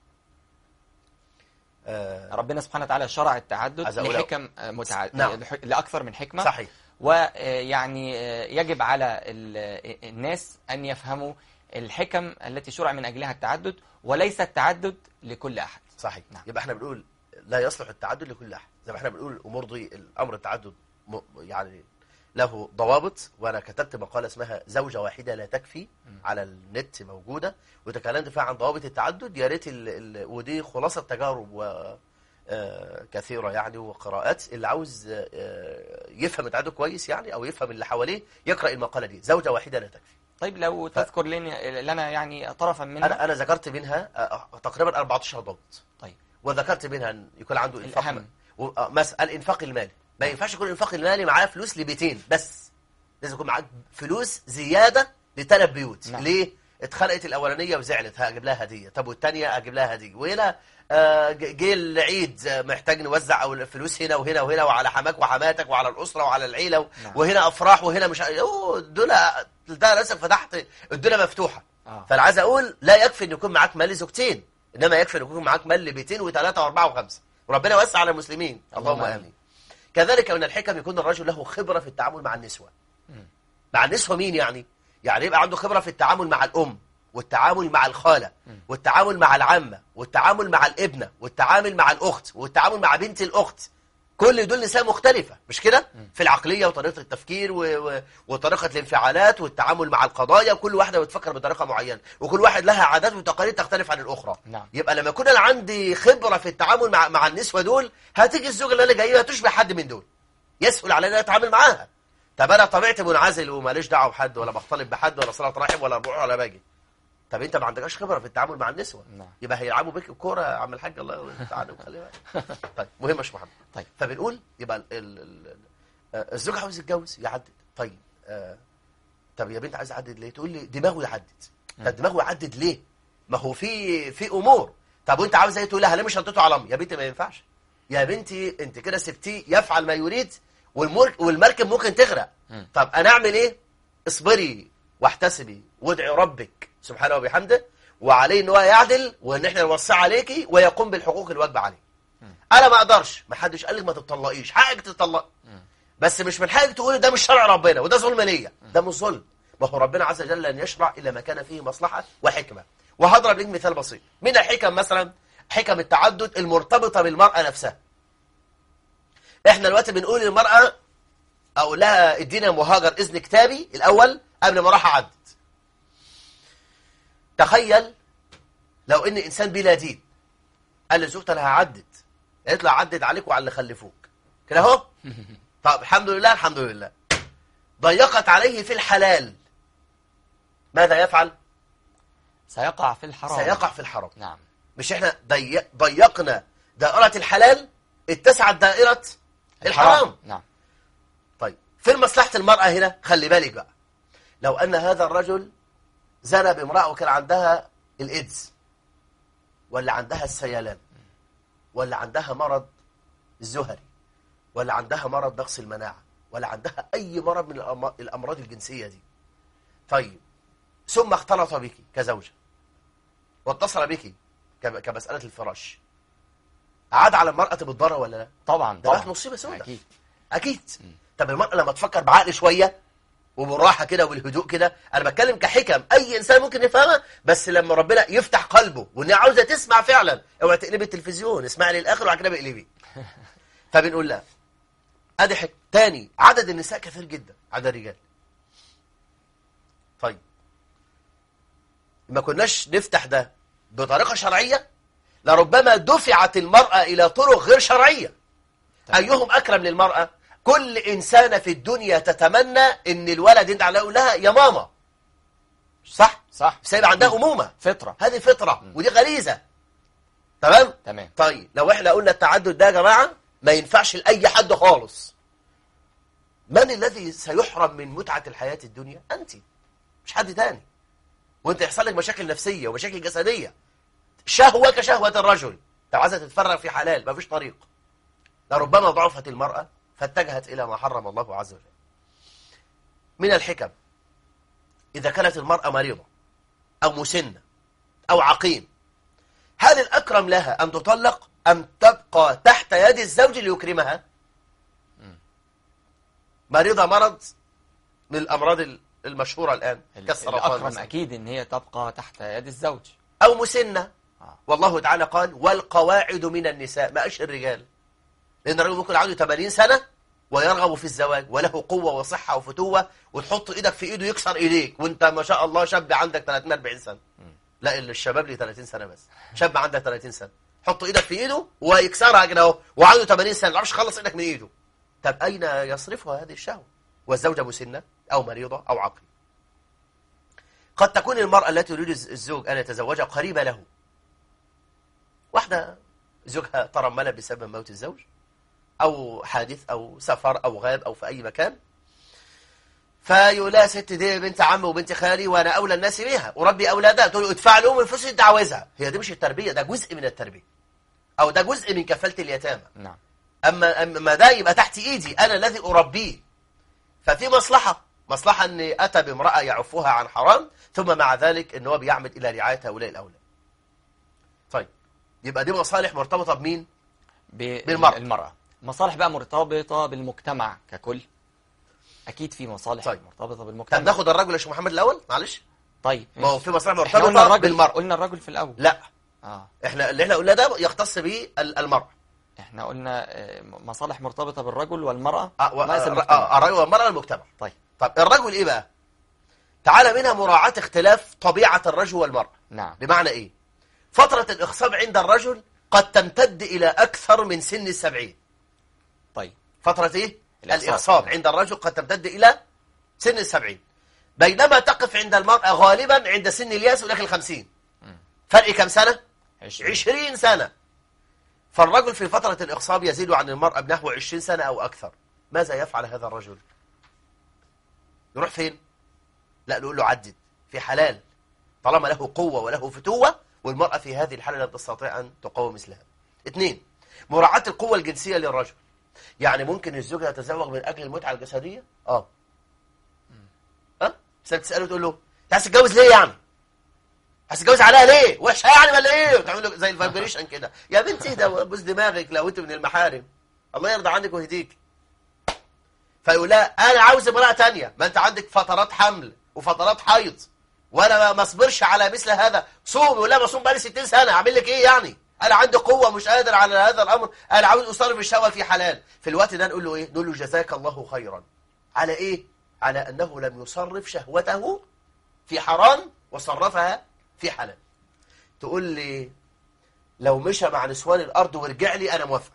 آه ربنا سبحانه وتعالى شرع التعدد عايز أقول- لحكم آه، متعددة نعم. لأكثر من حكمة صحيح ويعني يجب على ال- الناس أن يفهموا الحكم التي شرع من أجلها التعدد وليس التعدد لكل أحد صحيح نعم. يبقى احنا بنقول لا يصلح التعدد لكل احد زي ما احنا بنقول الامور دي الامر التعدد م- يعني له ضوابط وانا كتبت مقاله اسمها زوجه واحده لا تكفي على النت موجوده وتكلمت فيها عن ضوابط التعدد يا ريت ال- ال- ودي خلاصه تجارب و آه، كثيره يعني وقراءات اللي عاوز آه، يفهم التعدد كويس يعني او يفهم اللي حواليه يقرا المقاله دي زوجه واحده لا تكفي طيب لو تذكر لنا لنا يعني طرفا منها انا انا ذكرت منها آه، تقريبا 14 ضابط طيب وذكرت منها ان يكون عنده انفاق الأهم. و- آه، مثلا الانفاق المالي ما ينفعش يكون الانفاق المالي معاه فلوس لبيتين بس لازم يكون معاك فلوس زياده لثلاث بيوت نعم. ليه اتخلقت الاولانيه وزعلت هجيب لها هديه طب والثانيه اجيب لها هديه وهنا آه، ج- جه العيد آه، محتاج نوزع او الفلوس هنا وهنا وهنا وعلى حماك وحماتك وعلى الاسره وعلى العيله و- نعم. وهنا افراح وهنا مش ع- اوه دول ده راسك فتحت الدنيا مفتوحه آه. فانا عايز اقول لا يكفي ان يكون معاك مال لزوجتين انما يكفي ان يكون معاك مال لبيتين وثلاثه واربعه وخمسه وربنا يوسع على المسلمين اللهم اللهم آمين. امين كذلك من الحكم يكون الرجل له خبره في التعامل مع النسوه مع النسوه مين يعني يعني يبقى عنده خبره في التعامل مع الام والتعامل مع الخاله والتعامل مع العمه والتعامل مع الابنه والتعامل مع الاخت والتعامل مع بنت الاخت كل دول نساء مختلفة مش كده؟ في العقلية وطريقة التفكير و... و... وطريقة الانفعالات والتعامل مع القضايا وكل واحدة بتفكر بطريقة معينة وكل واحد لها عادات وتقاليد تختلف عن الأخرى نعم. يبقى لما يكون أنا عندي خبرة في التعامل مع مع النسوة دول هتيجي الزوجة اللي أنا جايبها تشبه حد من دول يسهل علينا أتعامل معاها طب أنا طبيعتي منعزل وماليش دعوة بحد ولا بختلط بحد ولا صلاة رحم ولا رجوع ولا باجي طب انت ما عندكش خبره في التعامل مع النسوه نعم. يبقى هيلعبوا بيك الكوره يا عم الحاج الله تعالى وخلي بالك طيب مهم يا شيخ محمد طيب. فبنقول يبقى ال ال ال آه، الزوج عاوز يتجوز يعدد طيب آه طب يا بنت عايز اعدد ليه تقول لي دماغه يعدد طب دماغه يعدد ليه ما هو في في امور طب وانت عاوز ايه تقول لها ليه مش حطيته على امي يا بنتي ما ينفعش يا بنتي انت كده سبتيه يفعل ما يريد والمر والمركب ممكن تغرق مم. طب انا اعمل ايه اصبري واحتسبي وادعي ربك سبحانه وبحمده وعليه ان هو يعدل وان احنا نوصي عليكي ويقوم بالحقوق الواجبه عليه انا ما اقدرش ما حدش قال لك ما تطلقيش حقك تطلق بس مش من حقك تقولي ده مش شرع ربنا وده ظلم ليا ده مش ظلم ما هو ربنا عز وجل لن يشرع الا ما كان فيه مصلحه وحكمه وهضرب لك مثال بسيط من الحكم مثلا حكم التعدد المرتبطه بالمراه نفسها احنا دلوقتي بنقول للمراه اقول لها ادينا يا مهاجر اذن كتابي الاول قبل ما اروح اعدد تخيل لو ان انسان بلا دين قال لزوجته انا هعدد قالت له اعدد عليك وعلى اللي خلفوك كده اهو طب الحمد لله الحمد لله ضيقت عليه في الحلال ماذا يفعل سيقع في الحرام سيقع في الحرام نعم مش احنا ضيق ضيقنا دائرة الحلال اتسعت دائرة الحرام نعم طيب فين مصلحة المرأة هنا خلي بالك بقى لو أن هذا الرجل زنى بامرأة وكان عندها الإيدز ولا عندها السيلان ولا عندها مرض الزهري ولا عندها مرض نقص المناعة ولا عندها أي مرض من الأم- الأمراض الجنسية دي طيب ثم اختلط بك كزوجة واتصل بك كم- كمسألة الفراش عاد على المرأة بالضرر ولا لا؟ طبعا ده طبعا بقت مصيبة سوداء. اكيد اكيد طب المرأة لما تفكر بعقل شوية وبالراحة كده وبالهدوء كده انا بتكلم كحكم اي انسان ممكن يفهمها بس لما ربنا يفتح قلبه وان هي عاوزة تسمع فعلا اوعى تقلبي التلفزيون اسمعي للاخر وبعد كده بقلبي فبنقول لها ادي حكم تاني عدد النساء كثير جدا عدد الرجال طيب ما كناش نفتح ده بطريقة شرعية لربما دفعت المرأة إلى طرق غير شرعية أيهم أكرم للمرأة كل إنسانة في الدنيا تتمنى إن الولد يدعى له لها يا ماما صح؟ صح سيبقى عندها أمومة فطرة هذه فطرة ودي غريزة تمام؟ تمام طيب لو احنا قلنا التعدد ده يا جماعة ما ينفعش لأي حد خالص من الذي سيحرم من متعة الحياة الدنيا؟ أنت مش حد تاني وانت يحصل لك مشاكل نفسية ومشاكل جسدية شهوة كشهوة الرجل لو عايزة تتفرغ في حلال ما فيش طريق لربما ضعفت المرأة فاتجهت إلى ما حرم الله عز وجل من الحكم إذا كانت المرأة مريضة أو مسنة أو عقيم هل الأكرم لها أن تطلق أم تبقى تحت يد الزوج ليكرمها مريضة مرض من الأمراض المشهورة الآن كالسرطان الأكرم مثلاً. أكيد إن هي تبقى تحت يد الزوج أو مسنة آه. والله تعالى قال والقواعد من النساء ما قالش الرجال لأن الرجل ممكن عنده 80 سنة ويرغب في الزواج وله قوة وصحة وفتوة وتحط ايدك في ايده يكسر ايديك وانت ما شاء الله شاب عندك 30 40 سنة لا اللي الشباب لي 30 سنة بس شاب عندك 30 سنة حط ايدك في ايده ويكسرها كده اهو وعنده 80 سنة ما يعرفش يخلص ايدك من ايده طب اين يصرفها هذه الشهوة والزوجة مسنة او مريضة او عاقل قد تكون المرأة التي يريد الزوج أن يتزوجها قريبة له واحدة زوجها ترمل بسبب موت الزوج أو حادث أو سفر أو غاب أو في أي مكان فيقول لها ست دي بنت عمي وبنت خالي وأنا أولى الناس بيها وربي أولادها تقول له ادفع لهم الفلوس اللي انت عاوزها هي دي مش التربية ده جزء من التربية أو ده جزء من كفالة اليتامى نعم أما أما ده يبقى تحت إيدي أنا الذي أربيه ففي مصلحة مصلحة أن أتى بامرأة يعفها عن حرام ثم مع ذلك أن هو بيعمد إلى رعاية هؤلاء الأولاد طيب يبقى دي مصالح مرتبطة بمين؟ بالمرأة. بالمرأة مصالح بقى مرتبطة بالمجتمع ككل أكيد في مصالح طيب. مرتبطة طب بالمجتمع ناخد الرجل يا شيخ محمد الأول معلش طيب ما هو في مصالح احنا قلنا مرتبطة الرجل بالمرأة قلنا الرجل في الأول لا اه احنا اللي احنا قلنا ده يختص به ال- المرأة احنا قلنا آه، مصالح مرتبطة بالرجل والمرأة آه، و- وليس آه، المجتمع. آه، الرجل والمرأة المجتمع طيب طب الرجل ايه بقى؟ تعالى منها مراعاة اختلاف طبيعة الرجل والمرأة نعم بمعنى ايه؟ فترة الإخصاب عند الرجل قد تمتد إلى أكثر من سن السبعين طيب فترة ايه؟ الإخصاب. الإخصاب عند الرجل قد تمتد إلى سن السبعين بينما تقف عند المرأة غالبا عند سن الياس ولكن الخمسين فرق كم سنة؟ عشرين عشرين سنة فالرجل في فترة الإخصاب يزيد عن المرأة بنحو عشرين سنة أو أكثر ماذا يفعل هذا الرجل؟ يروح فين؟ لا نقول له عدد في حلال طالما له قوة وله فتوة والمرأة في هذه الحالة لا تستطيع أن تقاوم مثلها اثنين مراعاة القوة الجنسية للرجل يعني ممكن الزوج يتزوج من أجل المتعة الجسدية؟ آه ها؟ بس تسأله تقول له أنت عايز تتجوز ليه يعني؟ عايز تتجوز عليها ليه؟ وحشة يعني ولا إيه؟ وتعمل له زي الفايبريشن كده يا بنتي ده بوس دماغك لو أنت من المحارم الله يرضى عنك ويهديك فيقول لها انا عاوز امراه تانية ما انت عندك فترات حمل وفترات حيض وانا ما- ما اصبرش على مثل هذا صوم يقول لها بصوم بقالي 60 سنه اعمل لك ايه يعني انا عندي قوه مش قادر على هذا الامر انا عاوز اصرف الشهوه في حلال في الوقت ده نقول له ايه نقول له جزاك الله خيرا على ايه على انه لم يصرف شهوته في حرام وصرفها في حلال تقول لي لو مشى مع نسوان الارض ورجع لي انا موافق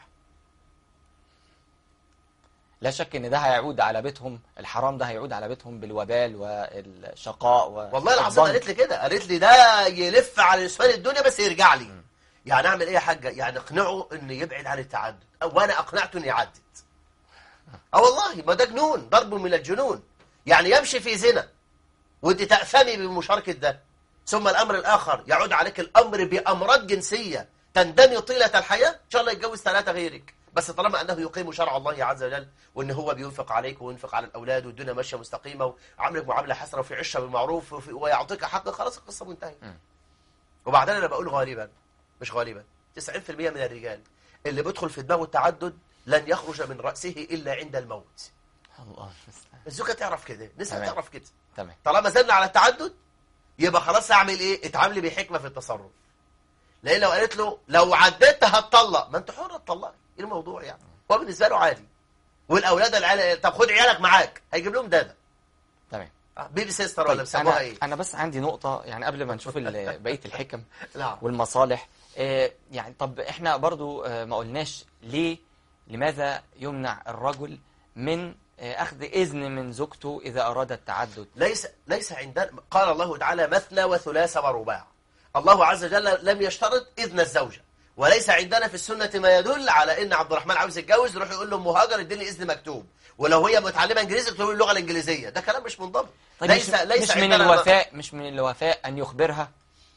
لا شك ان ده هيعود على بيتهم الحرام ده هيعود على بيتهم بالوبال والشقاء و... والله العظيم والظن. قالت لي كده قالت لي ده يلف على نسوان الدنيا بس يرجع لي يعني اعمل ايه يا حاجه يعني اقنعه انه يبعد عن التعدد وانا اقنعته انه يعدد اه والله ما ده جنون ضرب من الجنون يعني يمشي في زنا وانت تأثمي بمشاركة ده ثم الامر الاخر يعود عليك الامر بامراض جنسية تندمي طيلة الحياة ان شاء الله يتجوز ثلاثة غيرك بس طالما انه يقيم شرع الله عز وجل وان هو بينفق عليك وينفق على الاولاد والدنيا ماشيه مستقيمه وعاملك معامله حسنه وفي عشه بالمعروف وفي- ويعطيك حق خلاص القصه منتهيه وبعدين انا بقول غالبا مش غالبا 90% من الرجال اللي بيدخل في دماغه التعدد لن يخرج من راسه الا عند الموت الله المستعان. الزوجه تعرف كده النساء تمام. تعرف كده تمام طالما زلنا على التعدد يبقى خلاص اعمل ايه اتعاملي بحكمه في التصرف لان لو قالت له لو عديت هتطلق ما انت حر تطلقي ايه الموضوع يعني هو بالنسبه له عادي والاولاد العيال طب خد عيالك معاك هيجيب لهم دادا تمام آه، بيبي سيستر ولا طيب بيسموها انا ايه انا بس عندي نقطه يعني قبل ما نشوف ال- بقيه الحكم نعم والمصالح آه، يعني طب احنا برضو آه، ما قلناش ليه لماذا يمنع الرجل من آه، اخذ اذن من زوجته اذا اراد التعدد ليس ليس عندنا قال الله تعالى مثنى وثلاث ورباع الله عز وجل لم يشترط اذن الزوجه وليس عندنا في السنه ما يدل على ان عبد الرحمن عاوز يتجوز يروح يقول له مهاجر اديني اذن مكتوب ولو هي متعلمه انجليزي تقول له اللغه الانجليزيه ده كلام مش منضبط طيب ليس مش, ليس مش من عندنا الوفاء مش من الوفاء ان يخبرها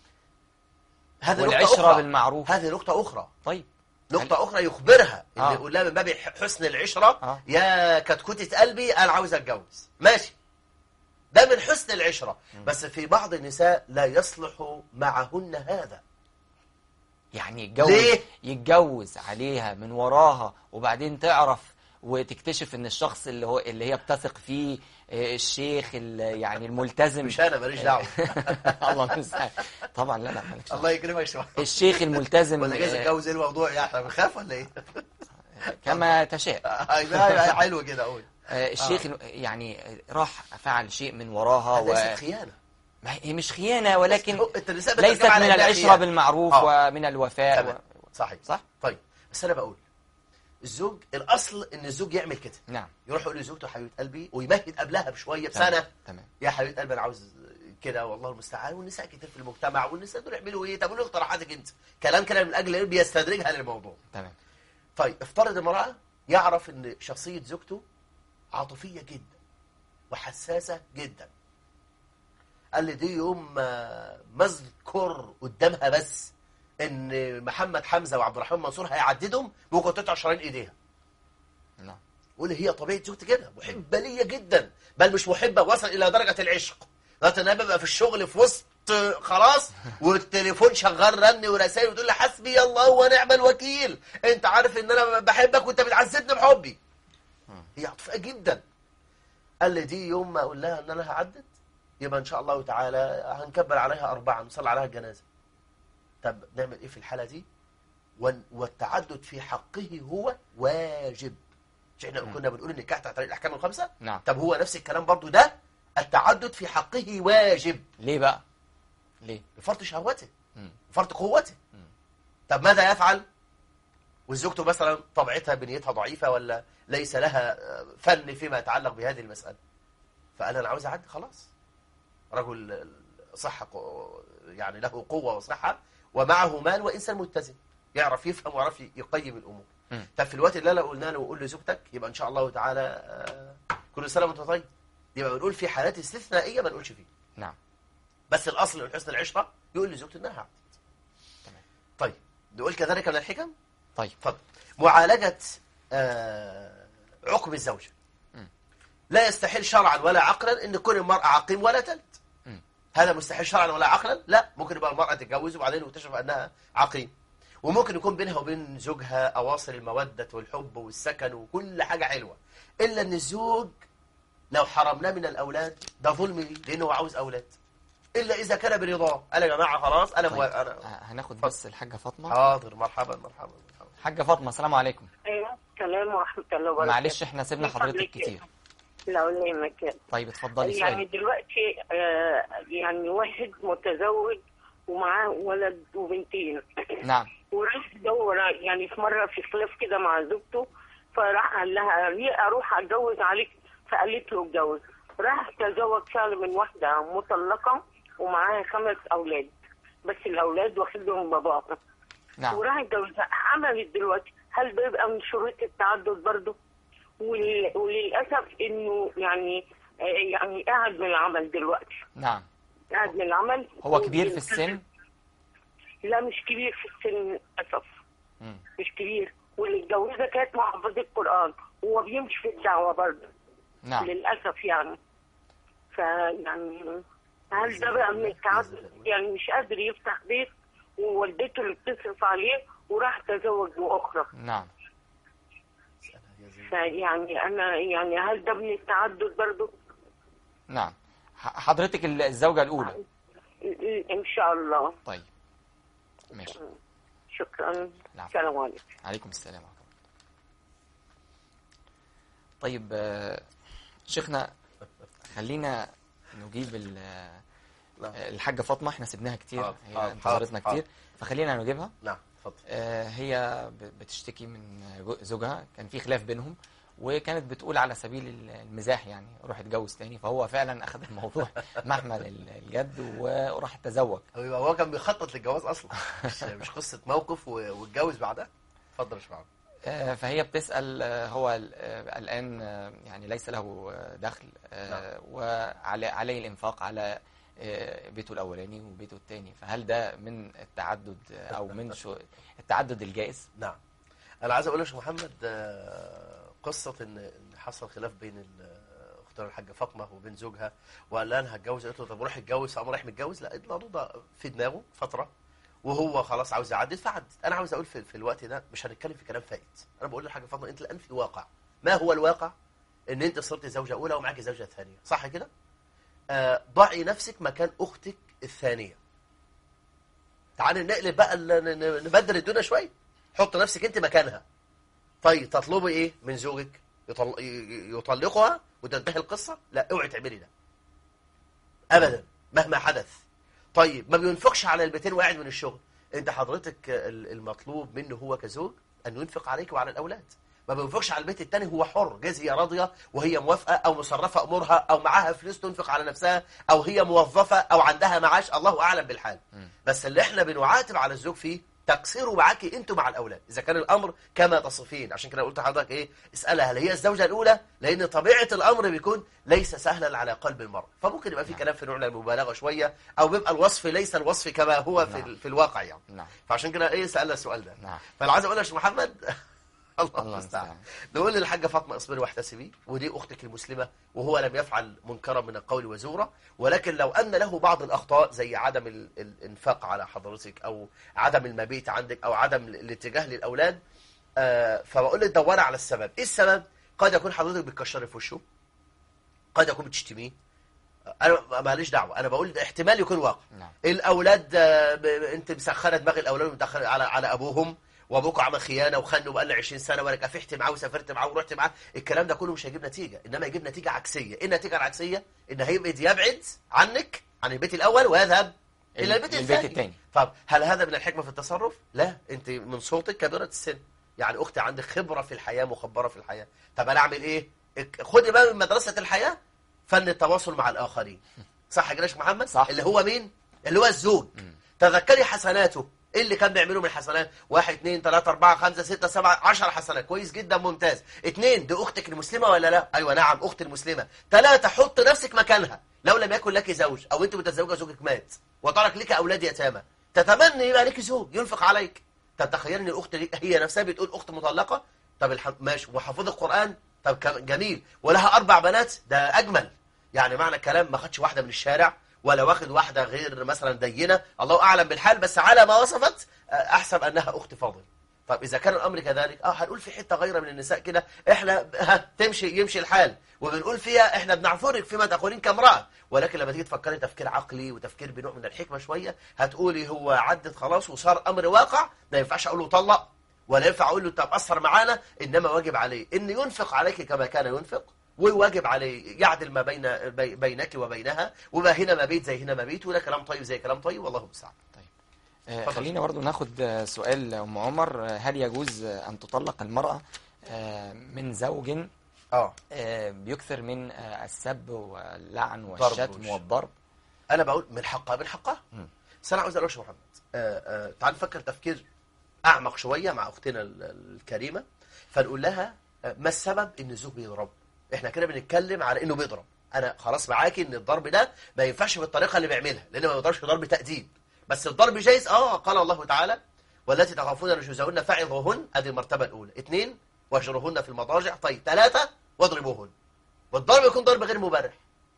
هذه نقطة والعشره أخرى. بالمعروف هذه نقطة أخرى طيب نقطة أخرى يخبرها اللي آه. يقول لها من باب حسن العشرة آه. يا كتكوتة قلبي أنا عاوز أتجوز ماشي ده من حسن العشرة بس في بعض النساء لا يصلح معهن هذا يعني يتجوز ليه؟ يتجوز عليها من وراها وبعدين تعرف وتكتشف ان الشخص اللي هو اللي هي بتثق فيه آه، الشيخ ال- يعني الملتزم مش أنا ماليش دعوة الله المستعان طبعا لا لا مالكش دعوة. الله يكرمك شوية الشيخ الملتزم ولا جايز آه، اتجوز ايه الموضوع يعني احنا بنخاف ولا ايه؟ كما تشاء آه، حلو كده قول آه، الشيخ يعني راح فعل شيء من وراها و... ليست خيانه ما هي مش خيانة ولكن هو- انت النساء ليست بترجمها على من إنها العشرة خيانة. بالمعروف آه. ومن الوفاء تمام و... صحيح صح؟ طيب بس انا بقول الزوج الاصل ان الزوج يعمل كده نعم يروح يقول لزوجته حبيبه قلبي ويمهد قبلها بشويه تمام. بسنه تمام يا حبيبه قلبي انا عاوز كده والله المستعان والنساء كتير في المجتمع والنساء دول يعملوا ايه طب قولوا اقتراحاتك انت كلام كده من اجل إيه؟ بيستدرجها للموضوع تمام طيب افترض امراه يعرف ان شخصيه زوجته عاطفيه جدا وحساسه جدا قال لي دي يوم ما ما اذكر قدامها بس ان محمد حمزه وعبد الرحمن منصور هيعددهم ممكن تقطع شرايين ايديها نعم قول هي طبيعه زوجتي كده محبه ليا جدا بل مش محبه وصل الى درجه العشق لغايه ان انا ببقى في الشغل في وسط خلاص والتليفون شغال رن ورسائل وتقول لي حسبي الله ونعم الوكيل انت عارف ان انا بحبك وانت بتعذبني بحبي هي عاطفيه جدا قال لي دي يوم ما اقول لها ان انا هعدد يبقى ان شاء الله تعالى هنكبر عليها اربعه نصلي عليها الجنازه طب نعمل ايه في الحاله دي وال- والتعدد في حقه هو واجب مش احنا كنا بنقول النكاح تحت طريق الاحكام الخمسه نعم طب هو نفس الكلام برضو ده التعدد في حقه واجب ليه بقى ليه لفرط شهوته مم. لفرط قوته مم. طب ماذا يفعل وزوجته مثلا طبيعتها بنيتها ضعيفة ولا ليس لها آه، فن فيما يتعلق بهذه المسألة فقال أنا عاوز أعدي خلاص رجل صحة قو- يعني له قوة وصحة ومعه مال وإنسان متزن يعرف يفهم ويعرف يقيم الأمور مم. طب في الوقت اللي لو قلنا له وقول لزوجتك يبقى إن شاء الله تعالى آه، كل سنة وأنت طيب يبقى بنقول في حالات استثنائية ما نقولش فيه نعم بس الأصل من حسن العشرة يقول لزوجته إنها هعدد تمام. طيب نقول كذلك من الحكم طيب اتفضل معالجة آه، عقم الزوجة مم. لا يستحيل شرعا ولا عقلا ان تكون المرأة عقيم ولا تلد مم. هذا مستحيل شرعا ولا عقلا لا ممكن يبقى المرأة تتجوز وبعدين يكتشف انها عقيم وممكن يكون بينها وبين زوجها اواصر المودة والحب والسكن وكل حاجة حلوة الا ان الزوج لو حرمناه من الاولاد ده ظلم ليه لانه هو عاوز اولاد الا اذا كان برضاه قال يا جماعه خلاص انا طيب. موافق آه، انا هناخد بس الحاجة فاطمة حاضر مرحبا مرحبا مرحبا حاجة فاطمة السلام عليكم ايوه السلام ورحمه الله وبركاته معلش احنا سيبنا من حضرتك فضلك. كتير لا ولا يهمك طيب اتفضلي يعني سؤال دلوقتي آه يعني واحد متزوج ومعاه ولد وبنتين نعم وراح دور يعني في مره في خلاف كده مع زوجته فراح قال لها ليه اروح اتجوز عليك فقالت له اتجوز راح تزوج فعلا من واحده مطلقه ومعاها خمس اولاد بس الاولاد واخدهم باباها نعم وراح اتجوزها عملت دلوقتي هل ده يبقى من شروط التعدد برضه ول- وللاسف انه يعني آه، يعني قاعد من العمل دلوقتي نعم قاعد من العمل هو كبير في السن لا مش كبير في السن للاسف مم. مش كبير واللي اتجوزها كانت محفظة القرآن وهو بيمشي في الدعوة برضه نعم للأسف يعني فيعني هل ده بقى من التعدد يعني مش قادر يفتح بيت ووالدته اللي بتصرف عليه وراح تزوج بأخرى نعم فيعني أنا يعني هل ده من التعدد برضه؟ نعم ح- حضرتك ال- الزوجة الأولى إن شاء الله طيب ماشي شكرا نعم. السلام عليكم عليكم السلام ورحمة الله طيب آه، شيخنا خلينا نجيب ال- نعم. آه، الحاجة فاطمة احنا سيبناها كتير حاضر، هي حاضر، انتظرتنا حاضر. كتير فخلينا نجيبها نعم اتفضل آه، هي ب- بتشتكي من جو- زوجها كان في خلاف بينهم وكانت بتقول على سبيل ال- المزاح يعني روح اتجوز تاني فهو فعلا اخذ الموضوع محمل ال- الجد وراح تزوج هو يبقى هو كان بيخطط للجواز اصلا مش, مش قصه موقف و- واتجوز بعدها اتفضل يا شباب آه، فهي بتسأل آه، هو ال- آه، الآن آه، يعني ليس له آه، دخل آه، وعليه الإنفاق على آه، بيته الأولاني وبيته الثاني فهل ده من التعدد آه، أو من شو التعدد الجائز؟ نعم انا عايز اقول لك يا محمد آه، قصه ان إن حصل خلاف بين ال- اختنا الحاجه فاطمه وبين زوجها وقال لها انا هتجوز قالت له طب روح اتجوز فقام رايح متجوز لا الموضوع ده في دماغه فتره وهو خلاص عاوز يعدل فعدل انا عاوز اقول في, في الوقت ده مش هنتكلم في كلام فايت انا بقول لحاجه فاطمه انت الان في واقع ما هو الواقع ان انت صرت زوجه اولى ومعاك زوجه ثانيه صح كده آه ضعي نفسك مكان اختك الثانيه تعالي نقلب بقى ال- ن- ن- نبدل الدنيا شويه حط نفسك انت مكانها طيب تطلبي ايه من زوجك يطل... ي- يطلقها وتنتهي القصه لا اوعي تعملي ده ابدا مهما حدث طيب ما بينفقش على البيتين وقاعد من الشغل انت حضرتك ال- المطلوب منه هو كزوج ان ينفق عليك وعلى الاولاد ما بينفقش على البيت التاني هو حر جايز هي راضيه وهي موافقه او مصرفه امورها او معاها فلوس تنفق على نفسها او هي موظفه او عندها معاش الله اعلم بالحال بس اللي احنا بنعاتب على الزوج فيه تقصيره معاكي انتوا مع الاولاد اذا كان الامر كما تصفين عشان كده قلت لحضرتك ايه اسالها هل هي الزوجه الاولى لان طبيعه الامر بيكون ليس سهلا على قلب المرء فممكن يبقى في كلام في نوع من المبالغه شويه او بيبقى الوصف ليس الوصف كما هو في, نعم. في الواقع يعني نعم فعشان كده ايه سالنا السؤال ده نعم فانا عايز اقول يا شيخ محمد الله الله المستعان المستعان نقول للحاجة فاطمة اصبري واحتسبي ودي أختك المسلمة وهو لم يفعل منكرا من القول وزورا ولكن لو أن له بعض الأخطاء زي عدم ال- الإنفاق على حضرتك أو عدم المبيت عندك أو عدم ال- الاتجاه للأولاد آه، فبقول لك دوري على السبب إيه السبب؟ قد يكون حضرتك بتكشري في وشه قد يكون بتشتميه انا ماليش دعوه انا بقول ده احتمال يكون واقع نعم الاولاد آه، ب- ب- انت مسخره دماغ الاولاد ومدخل على على ابوهم وابوك عمل خيانه وخانه بقى له 20 سنه وانا كافحت معاه وسافرت معاه ورحت معاه الكلام ده كله مش هيجيب نتيجه انما يجيب نتيجه عكسيه ايه النتيجه العكسيه ان هيبعد يبعد عنك عن البيت الاول ويذهب الى البيت البيت الثاني الثاني طب هل هذا من الحكمه في التصرف لا انت من صوتك كبيره السن يعني اختي عندك خبره في الحياه مخبره في الحياه طب انا اعمل ايه اك- خدي بقى من مدرسه الحياه فن التواصل مع الاخرين صح كده يا شيخ محمد صح. اللي هو مين اللي هو الزوج تذكري حسناته ايه اللي كان بيعمله من حسنات واحد اتنين تلاتة اربعة خمسة ستة سبعة عشر حسنات كويس جدا ممتاز اتنين دي اختك المسلمة ولا لا ايوه نعم اختي المسلمة تلاتة حط نفسك مكانها لو لم يكن لك زوج او انت متزوجة زوجك مات وترك لك اولاد يتامى تتمنى يبقى لك زوج ينفق عليك طب تخيل ان الاخت دي هي نفسها بتقول اخت مطلقة طب الحم... ماشي وحافظ القرآن طب كم- جميل ولها اربع بنات ده اجمل يعني معنى الكلام ما خدش واحدة من الشارع ولا واخد واحدة غير مثلا دينة الله أعلم بالحال بس على ما وصفت آه، أحسب أنها أخت فاضل طب إذا كان الأمر كذلك اه هنقول في حتة غير من النساء كده إحنا ها تمشي يمشي الحال وبنقول فيها إحنا بنعذرك فيما تقولين كامرأة ولكن لما تيجي تفكري تفكير عقلي وتفكير بنوع من الحكمة شوية هتقولي هو عدت خلاص وصار أمر واقع ما ينفعش أقول له طلق ولا ينفع أقول له طب أثر معانا إنما واجب عليه إن ينفق عليك كما كان ينفق وواجب عليه يعدل ما بين بي- بينك وبينها وما هنا ما بيت زي هنا ما بيت ولا كلام طيب زي كلام طيب والله المستعان آه، اتفضل. خلينا برضو ناخد آه، سؤال أم عمر آه، هل يجوز آه، أن تطلق المرأة آه، من زوج اه آه، بيكثر من آه، السب واللعن ضرب والشتم وش. والضرب انا بقول من حقها من حقها مم. بس انا عاوز اقول لك يا محمد آه آه تعال نفكر تفكير اعمق شويه مع اختنا ال- الكريمه فنقول لها آه ما السبب ان الزوج بيضرب احنا كده بنتكلم على انه بيضرب انا خلاص معاكي ان الضرب ده ما ينفعش بالطريقه اللي بيعملها لان ما بيضربش ضرب تاديب بس الضرب جايز اه قال الله تعالى والتي تخافون نشوزهن فعظوهن ادي المرتبه الاولى اثنين واهجروهن في المضاجع طيب ثلاثه واضربوهن والضرب يكون ضرب غير مبرح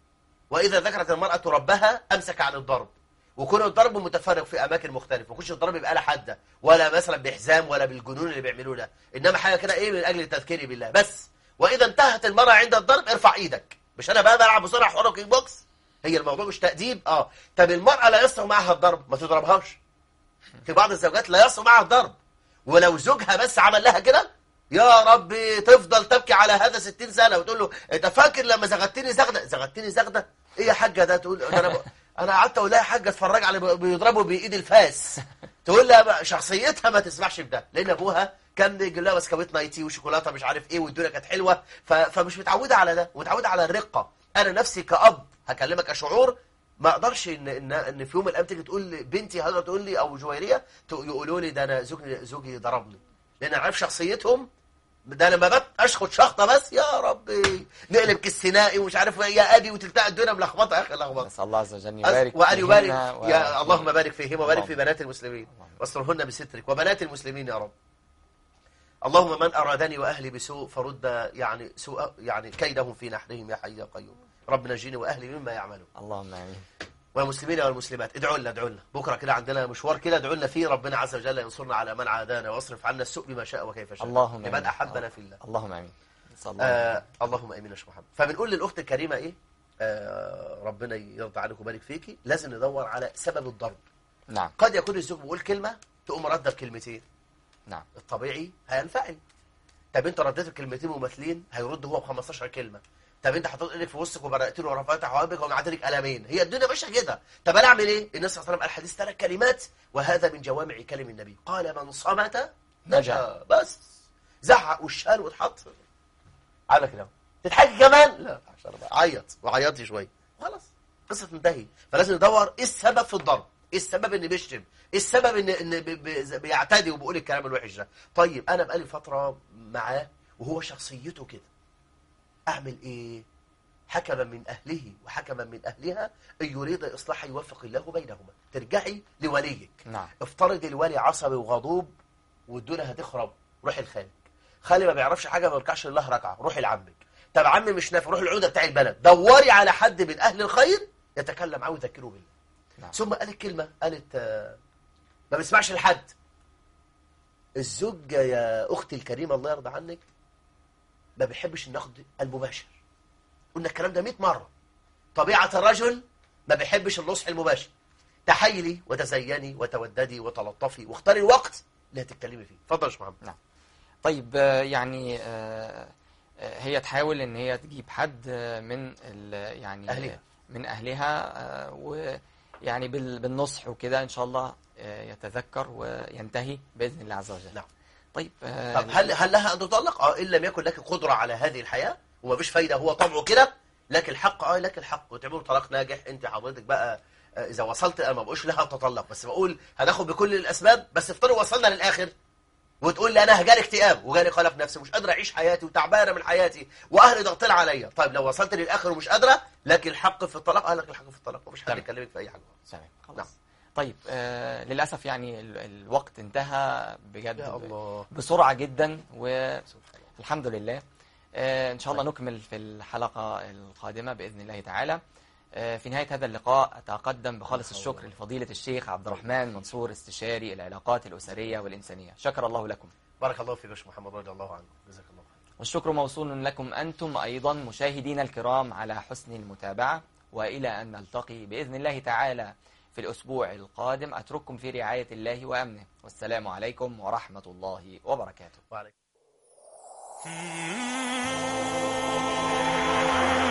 واذا ذكرت المراه ربها امسك عن الضرب وكون الضرب متفرق في اماكن مختلفه ما يكونش الضرب بآلة حاده ولا مثلا بحزام ولا بالجنون اللي بيعملوه ده انما حاجه كده ايه من اجل التذكير بالله بس واذا انتهت المراه عند الضرب ارفع ايدك مش انا بقى بلعب بسرعه حره كيك بوكس هي الموضوع مش تأديب اه طب المرأة لا يصل معها الضرب ما تضربهاش في بعض الزوجات لا يصل معها الضرب ولو زوجها بس عمل لها كده يا ربي تفضل تبكي على هذا 60 سنة وتقول له انت فاكر لما زغدتني زغدة زغدتني زغدة ايه يا حاجة ده تقول ده انا ب... انا قعدت اقول لها يا حاجة اتفرج على بي- بيضربوا بايد الفاس تقول لها بقى شخصيتها ما تسمحش بده لان ابوها كان بيجيب لها بسكويت نايتي وشوكولاته مش عارف ايه والدنيا كانت حلوه ف... فمش متعوده على ده متعوده على الرقه انا نفسي كأب هكلمك كشعور ما اقدرش ان ان ان في يوم من الايام تيجي تقول لي بنتي هذا تقول لي او جويريه ت- يقولوا لي ده انا زوجي زوجي ضربني لان انا عارف شخصيتهم ده انا ما بت اشخط شخطه بس يا ربي نقلب كالسينائي ومش عارف إيه، يا ابي وتلتقى الدنيا ملخبطه يا اخي لخبطه نسأل الله عز وجل يبارك وأن يبارك فيهن و- يا اللهم بارك فيهما وبارك في اللهم. بنات المسلمين اللهم. واسترهن بسترك وبنات المسلمين يا رب اللهم من أرادني وأهلي بسوء فرد يعني سوء يعني كيدهم في نحرهم يا حي يا قيوم رب نجيني وأهلي مما يعملون اللهم امين والمسلمين والمسلمات ادعوا لنا ادعوا لنا بكره كده عندنا مشوار كده ادعوا لنا فيه ربنا عز وجل ينصرنا على من عادانا واصرف عنا السوء بما شاء وكيف شاء اللهم لمن امين احبنا في الله اللهم امين نسأل الله آه اللهم امين يا شيخ محمد فبنقول للاخت الكريمه ايه آه ربنا يرضى عنك ويبارك فيكي لازم ندور على سبب الضرب نعم قد يكون الزوج بيقول كلمه تقوم رده بكلمتين نعم الطبيعي هينفعل طب انت رديت بكلمتين مماثلين هيرد هو ب 15 كلمه طب انت حطيت ايدك في وسطك وبرقت له ورفعت حواجبك ومعت لك قلمين هي الدنيا ماشيه كده طب انا اعمل ايه النبي صلى الله عليه وسلم قال حديث ثلاث كلمات وهذا من جوامع كلم النبي قال من صمت نجا بس زعق والشال واتحط عامله كده تضحكي كمان لا عشان بقى عيط وعيطي شويه خلاص قصه تنتهي فلازم ندور ايه السبب في الضرب ايه السبب ان بيشتم ايه السبب ان ان بي- بي- بيعتدي وبيقول الكلام الوحش ده طيب انا بقالي فتره معاه وهو شخصيته كده اعمل ايه حكما من اهله وحكما من اهلها ان يريد اصلاحا يوفق الله بينهما ترجعي لوليك نعم افترض الولي عصبي وغضوب والدنيا هتخرب روحي لخالك خالي ما بيعرفش حاجه ما بيركعش لله ركعه روحي لعمك طب عمي مش نافع روحي العوده بتاع البلد دوري على حد من اهل الخير يتكلم معاه ويذكره بالله نعم. ثم قالت كلمه قالت آه، ما بيسمعش لحد الزوج يا اختي الكريمه الله يرضى عنك ما بيحبش النقد المباشر قلنا الكلام ده 100 مره طبيعه الرجل ما بيحبش النصح المباشر تحايلي وتزيني وتوددي وتلطفي واختاري الوقت اللي هتتكلمي فيه اتفضل يا باشا محمد طيب آه، يعني آه، آه، هي تحاول ان هي تجيب حد آه، من ال- يعني أهلها. من اهلها آه، ويعني بال- بالنصح وكده ان شاء الله آه، يتذكر وينتهي باذن الله عز وجل نعم. طيب آه، طب هل هل لها ان تطلق اه ان لم يكن لك قدره على هذه الحياه ومفيش فايده هو طبعه كده لك الحق اه لك الحق وتعملوا طلاق ناجح انت حضرتك بقى آه، اذا وصلت انا ما بقولش لها تطلق بس بقول هناخد بكل الاسباب بس افترض وصلنا للاخر وتقول لي انا جالي اكتئاب وجالي قلق نفسي مش قادره اعيش حياتي وتعبانه من حياتي واهلي ضاغطين عليا طيب لو وصلت للاخر ومش قادره لك الحق في الطلاق اه لك الحق في الطلاق مفيش حد تمام. يكلمك في اي حاجه تمام خلاص نعم. طيب آه للاسف يعني ال- الوقت انتهى بجد يا ب- الله بسرعه جدا والحمد سبحان الله لله آه ان شاء الله نكمل في الحلقه القادمه باذن الله تعالى آه في نهايه هذا اللقاء اتقدم بخالص الشكر لفضيله الشيخ عبد الرحمن منصور استشاري العلاقات الاسريه والانسانيه شكر الله لكم بارك الله فيك يا باشا محمد رضي الله عنه جزاك الله خير والشكر موصول لكم أنتم أيضا مشاهدينا الكرام على حسن المتابعة وإلى أن نلتقي بإذن الله تعالى في الأسبوع القادم أترككم في رعاية الله وأمنه والسلام عليكم ورحمة الله وبركاته وعليكم Mm-hmm.